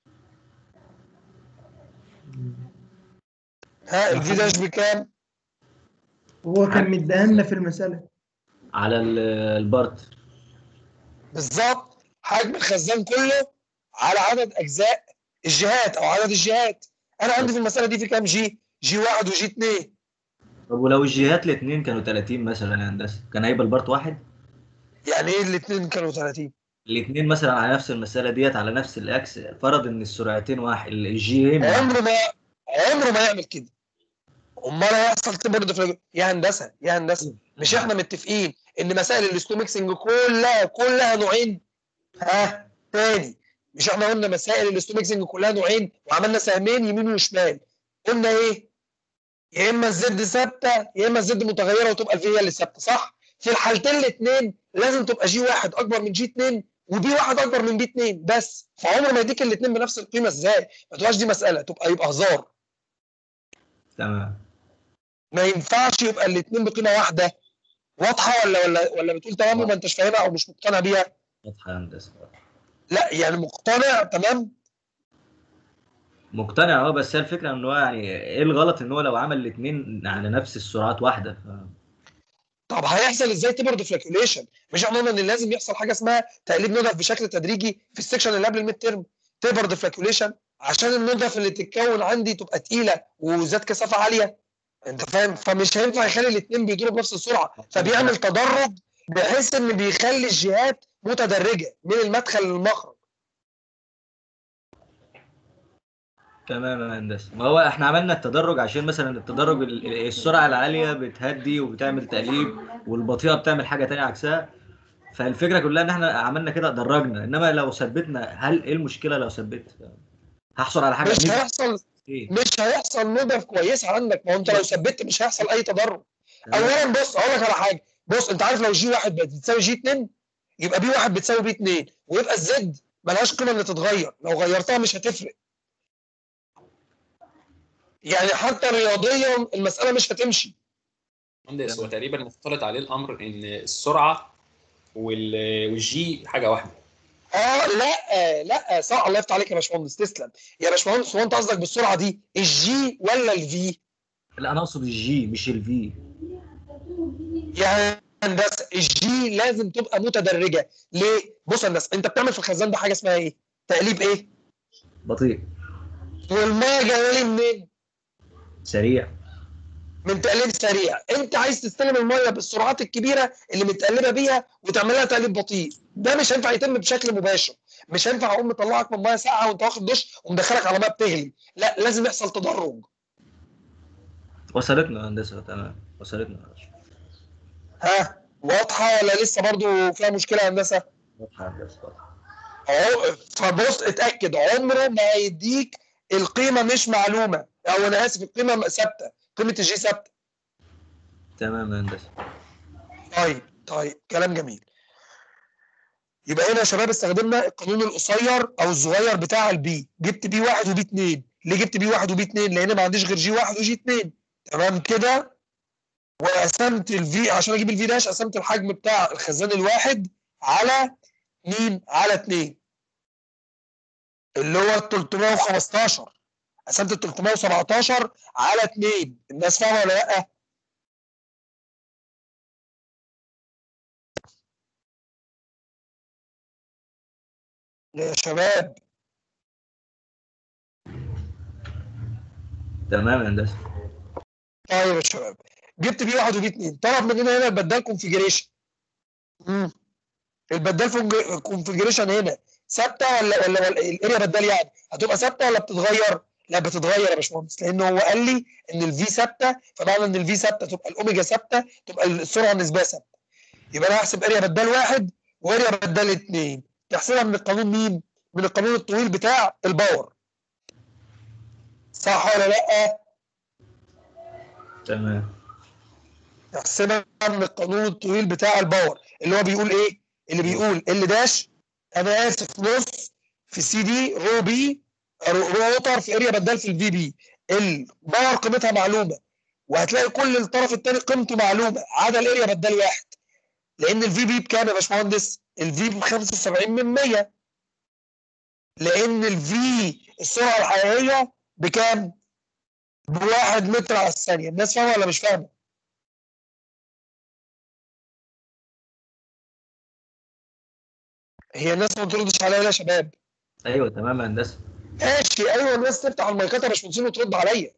S1: ها الفي داش بكام؟
S6: هو كان مديها لنا في المسألة
S2: على ال- البارت
S1: بالظبط حجم الخزان كله على عدد اجزاء الجهات او عدد الجهات انا عندي في المساله دي في كام جي؟ جي واحد وجي اثنين
S2: طب ولو الجهات الاثنين كانوا 30 مثلا يا هندسه كان هيبقى البارت واحد
S1: يعني ايه الاثنين كانوا 30
S2: الاثنين مثلا على نفس المساله ديت على نفس الاكس فرض ان السرعتين واحد الجي
S1: عمره ما عمره ما يعمل كده امال هيحصل تبر ديفلاج يا هندسه يا هندسه مش احنا متفقين ان مسائل السلو ميكسنج كلها كلها نوعين ها تاني مش احنا قلنا مسائل السلو ميكسنج كلها نوعين وعملنا سهمين يمين وشمال قلنا ايه يا اما الزد ثابته يا اما الزد متغيره وتبقى الفي هي اللي ثابته صح في الحالتين الاثنين لازم تبقى جي واحد اكبر من جي 2 وبي واحد اكبر من بي 2 بس فعمر ما يديك الاثنين بنفس القيمه ازاي ما تبقاش دي مساله تبقى يبقى هزار
S2: تمام
S1: ما ينفعش يبقى الاثنين بقيمه واحده واضحه ولا ولا ولا بتقول تمام وما انتش فاهمها او مش مقتنع بيها
S2: واضحه يا هندسه
S1: لا يعني مقتنع تمام
S2: مقتنع اه بس هي الفكره ان هو يعني ايه الغلط ان هو لو عمل الاثنين على نفس السرعات واحده ف...
S1: طب هيحصل ازاي تبر ديفلاكيوليشن مش احنا قلنا ان لازم يحصل حاجه اسمها تقليب نضف بشكل تدريجي في السكشن اللي قبل الميد ترم تبر ديفلاكيوليشن عشان النضف اللي تتكون عندي تبقى تقيله وذات كثافه عاليه انت فاهم فمش هينفع يخلي الاثنين بيدوروا بنفس السرعه فبيعمل تدرج بحيث ان بيخلي الجهات متدرجه من المدخل للمخرج
S2: تمام يا هندسه ما هو احنا عملنا التدرج عشان مثلا التدرج ال- ال- السرعه العاليه بتهدي وبتعمل تقليب والبطيئه بتعمل حاجه تانية عكسها فالفكره كلها ان احنا عملنا كده درجنا انما لو ثبتنا هل ايه المشكله لو ثبت هحصل على حاجه
S1: مش
S2: نسبة
S1: هيحصل
S2: ايه
S1: مش هيحصل نضف كويسه عندك ما هو انت لو ثبت مش هيحصل اي تدرج اولا بص اقول لك على حاجه بص انت عارف لو جي واحد بقت بتساوي جي 2 يبقى بي واحد بتساوي بي 2 ويبقى الزد ملهاش قيمه ان تتغير لو غيرتها مش هتفرق يعني حتى رياضيا المساله مش هتمشي
S4: مهندس هو تقريبا مختلط عليه الامر ان السرعه وال- والجي حاجه واحده
S1: اه لا لا صح الله يفتح عليك يا باشمهندس تسلم يا باشمهندس هو انت قصدك بالسرعه دي الجي ولا الفي؟
S2: لا انا اقصد الجي مش الفي
S1: يعني هندسه الجي لازم تبقى متدرجه ليه؟ بص يا هندسه انت بتعمل في الخزان ده حاجه اسمها ايه؟ تقليب ايه؟
S2: بطيء
S1: والميه جايه لي منين؟
S2: سريع
S1: من تقليب سريع انت عايز تستلم الميه بالسرعات الكبيره اللي متقلبه بيها وتعملها تقليب بطيء ده مش هينفع يتم بشكل مباشر مش هينفع اقوم مطلعك من ميه ساقعه وانت واخد دش ومدخلك على ميه بتغلي لا لازم يحصل تدرج
S2: وصلتنا يا هندسه تمام وصلتنا
S1: ها واضحه ولا لسه برضو فيها مشكله يا هندسه
S2: واضحه يا هندسه واضحة.
S1: اهو فبص اتاكد عمره ما هيديك القيمه مش معلومه او انا اسف القيمه ثابته قيمه الجي ثابته
S2: تمام يا هندسه
S1: طيب طيب كلام جميل يبقى هنا يا شباب استخدمنا القانون القصير او الصغير بتاع البي جبت بي واحد وبي اتنين ليه جبت بي واحد وبي اتنين لان ما عنديش غير جي واحد وجي اتنين تمام كده وقسمت الفي عشان اجيب الفي داش قسمت الحجم بتاع الخزان الواحد على مين على اتنين اللي هو ال 315 قسمت ال 317 على اتنين الناس فاهمه ولا لا؟ يا شباب
S2: تمام يا هندسه
S1: طيب يا شباب جبت بي واحد وبي اتنين طلب مننا هنا البدال كونفيجريشن امم البدال كونفيجريشن هنا ثابته ولا ولا ولا الاريا بدال يعني هتبقى ثابته ولا بتتغير؟ لا بتتغير يا باشمهندس لان هو قال لي ان الفي ثابته فمعنى ان الفي ثابته تبقى الاوميجا ثابته تبقى السرعه النسبيه ثابته يبقى انا هحسب اريا بدال واحد واريا بدال اتنين تحسبها من القانون مين؟ من القانون الطويل بتاع الباور صح ولا لا؟
S2: تمام
S1: تحسبها من القانون الطويل بتاع الباور اللي هو بيقول ايه؟ اللي بيقول ال داش انا اسف نص في سي دي رو بي رو رو ووتر في اريا بدال في الفي بي الباور قيمتها معلومه وهتلاقي كل الطرف الثاني قيمته معلومه عدا الاريا بدال واحد لان الفي بي بكام يا باشمهندس؟ الفي ب 75 من 100 لان الفي السرعه الحقيقيه بكام؟ بواحد متر على الثانيه الناس فاهمه ولا مش فاهمه؟ هي الناس ما بتردش عليا ليه يا شباب؟
S2: ايوه تمام يا هندسه
S1: ماشي ايوه الناس تفتح المايكات يا باشمهندسين وترد عليا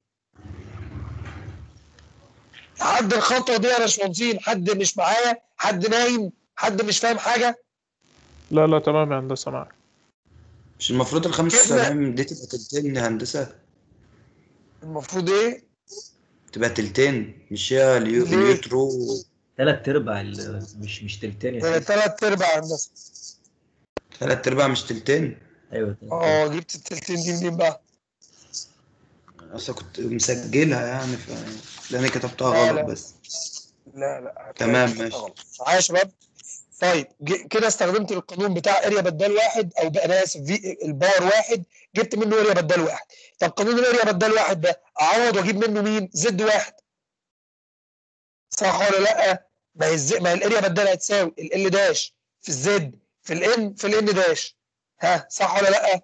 S1: حد الخطوه دي يا باشمهندسين حد مش معايا حد نايم حد مش فاهم حاجه
S9: لا لا تمام يا هندسة معاك
S5: مش المفروض ال 75 دي تبقى تلتين يا هندسة
S1: المفروض ايه؟
S5: تبقى تلتين مش هي اليو-
S1: ليه؟
S5: اليوترو
S2: ثلاث ارباع ال- مش مش تلتين يا سيدي.
S1: ثلاث ارباع هندسه
S5: تلات ارباع مش تلتين
S2: ايوه تلات
S1: اه جبت التلتين دي منين بقى؟
S5: اصلا كنت مسجلها يعني ف لاني كتبتها
S1: لا،
S5: غلط
S1: لا.
S5: بس
S1: لا لا
S5: تمام،
S1: هتلاقي
S5: ماشي.
S1: غلط. معايا يا شباب؟ طيب ج- كده استخدمت القانون بتاع اريا بدال واحد او بقى انا اسف في الباور واحد جبت منه اريا بدال واحد طب قانون الاريا بدال واحد ده اعوض واجيب منه مين؟ زد واحد صح ولا لا؟ ما هي الز... ما هي الاريا بدال هتساوي ال داش في الزد في الان في الان داش ها صح ولا لا؟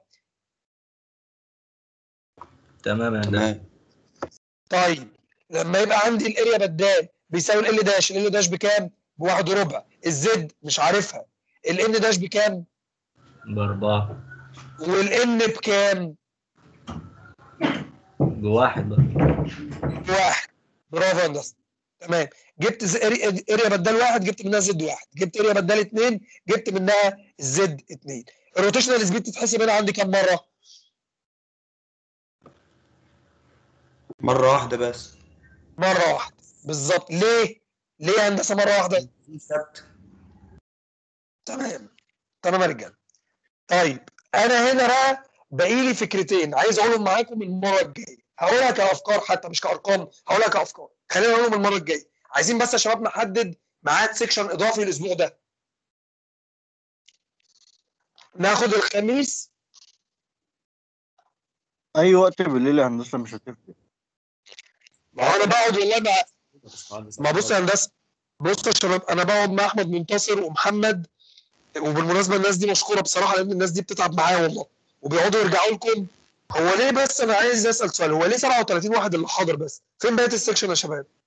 S2: تمام يا هندسه
S5: تمام
S1: طيب لما يبقى عندي الاريا بدال بيساوي ال داش ال داش بكام؟ بواحد وربع الزد مش عارفها الان داش بكام؟
S2: باربعه
S1: والان بكام؟
S2: بواحد بقى
S1: واحد برافو يا هندسه تمام جبت ز- اري- اريا بدال واحد جبت منها زد واحد جبت اريا بدال اثنين جبت منها زد اثنين الروتيشنال سبيد تتحسب هنا عندي كام مره؟
S5: مرة واحدة بس
S1: مره واحده بالظبط ليه؟ ليه يا هندسه مره واحده؟
S5: ثابتة
S1: تمام تمام يا رجاله طيب انا هنا بقى باقي لي فكرتين عايز اقولهم معاكم المره الجايه هقولها كافكار حتى مش كارقام هقولها كافكار خلينا نقولهم المره الجايه عايزين بس يا شباب نحدد ميعاد سيكشن اضافي الاسبوع ده ناخد الخميس
S8: اي وقت بالليل يا هندسه مش هتفرق
S1: ما هو انا بقعد والله مع ما بص يا هندسه بص يا شباب انا بقعد مع احمد منتصر ومحمد وبالمناسبه الناس دي مشكوره بصراحه لان الناس دي بتتعب معايا والله وبيقعدوا يرجعوا لكم هو ليه بس انا عايز اسال سؤال هو ليه 37 واحد اللي حاضر بس فين بقيه السكشن يا شباب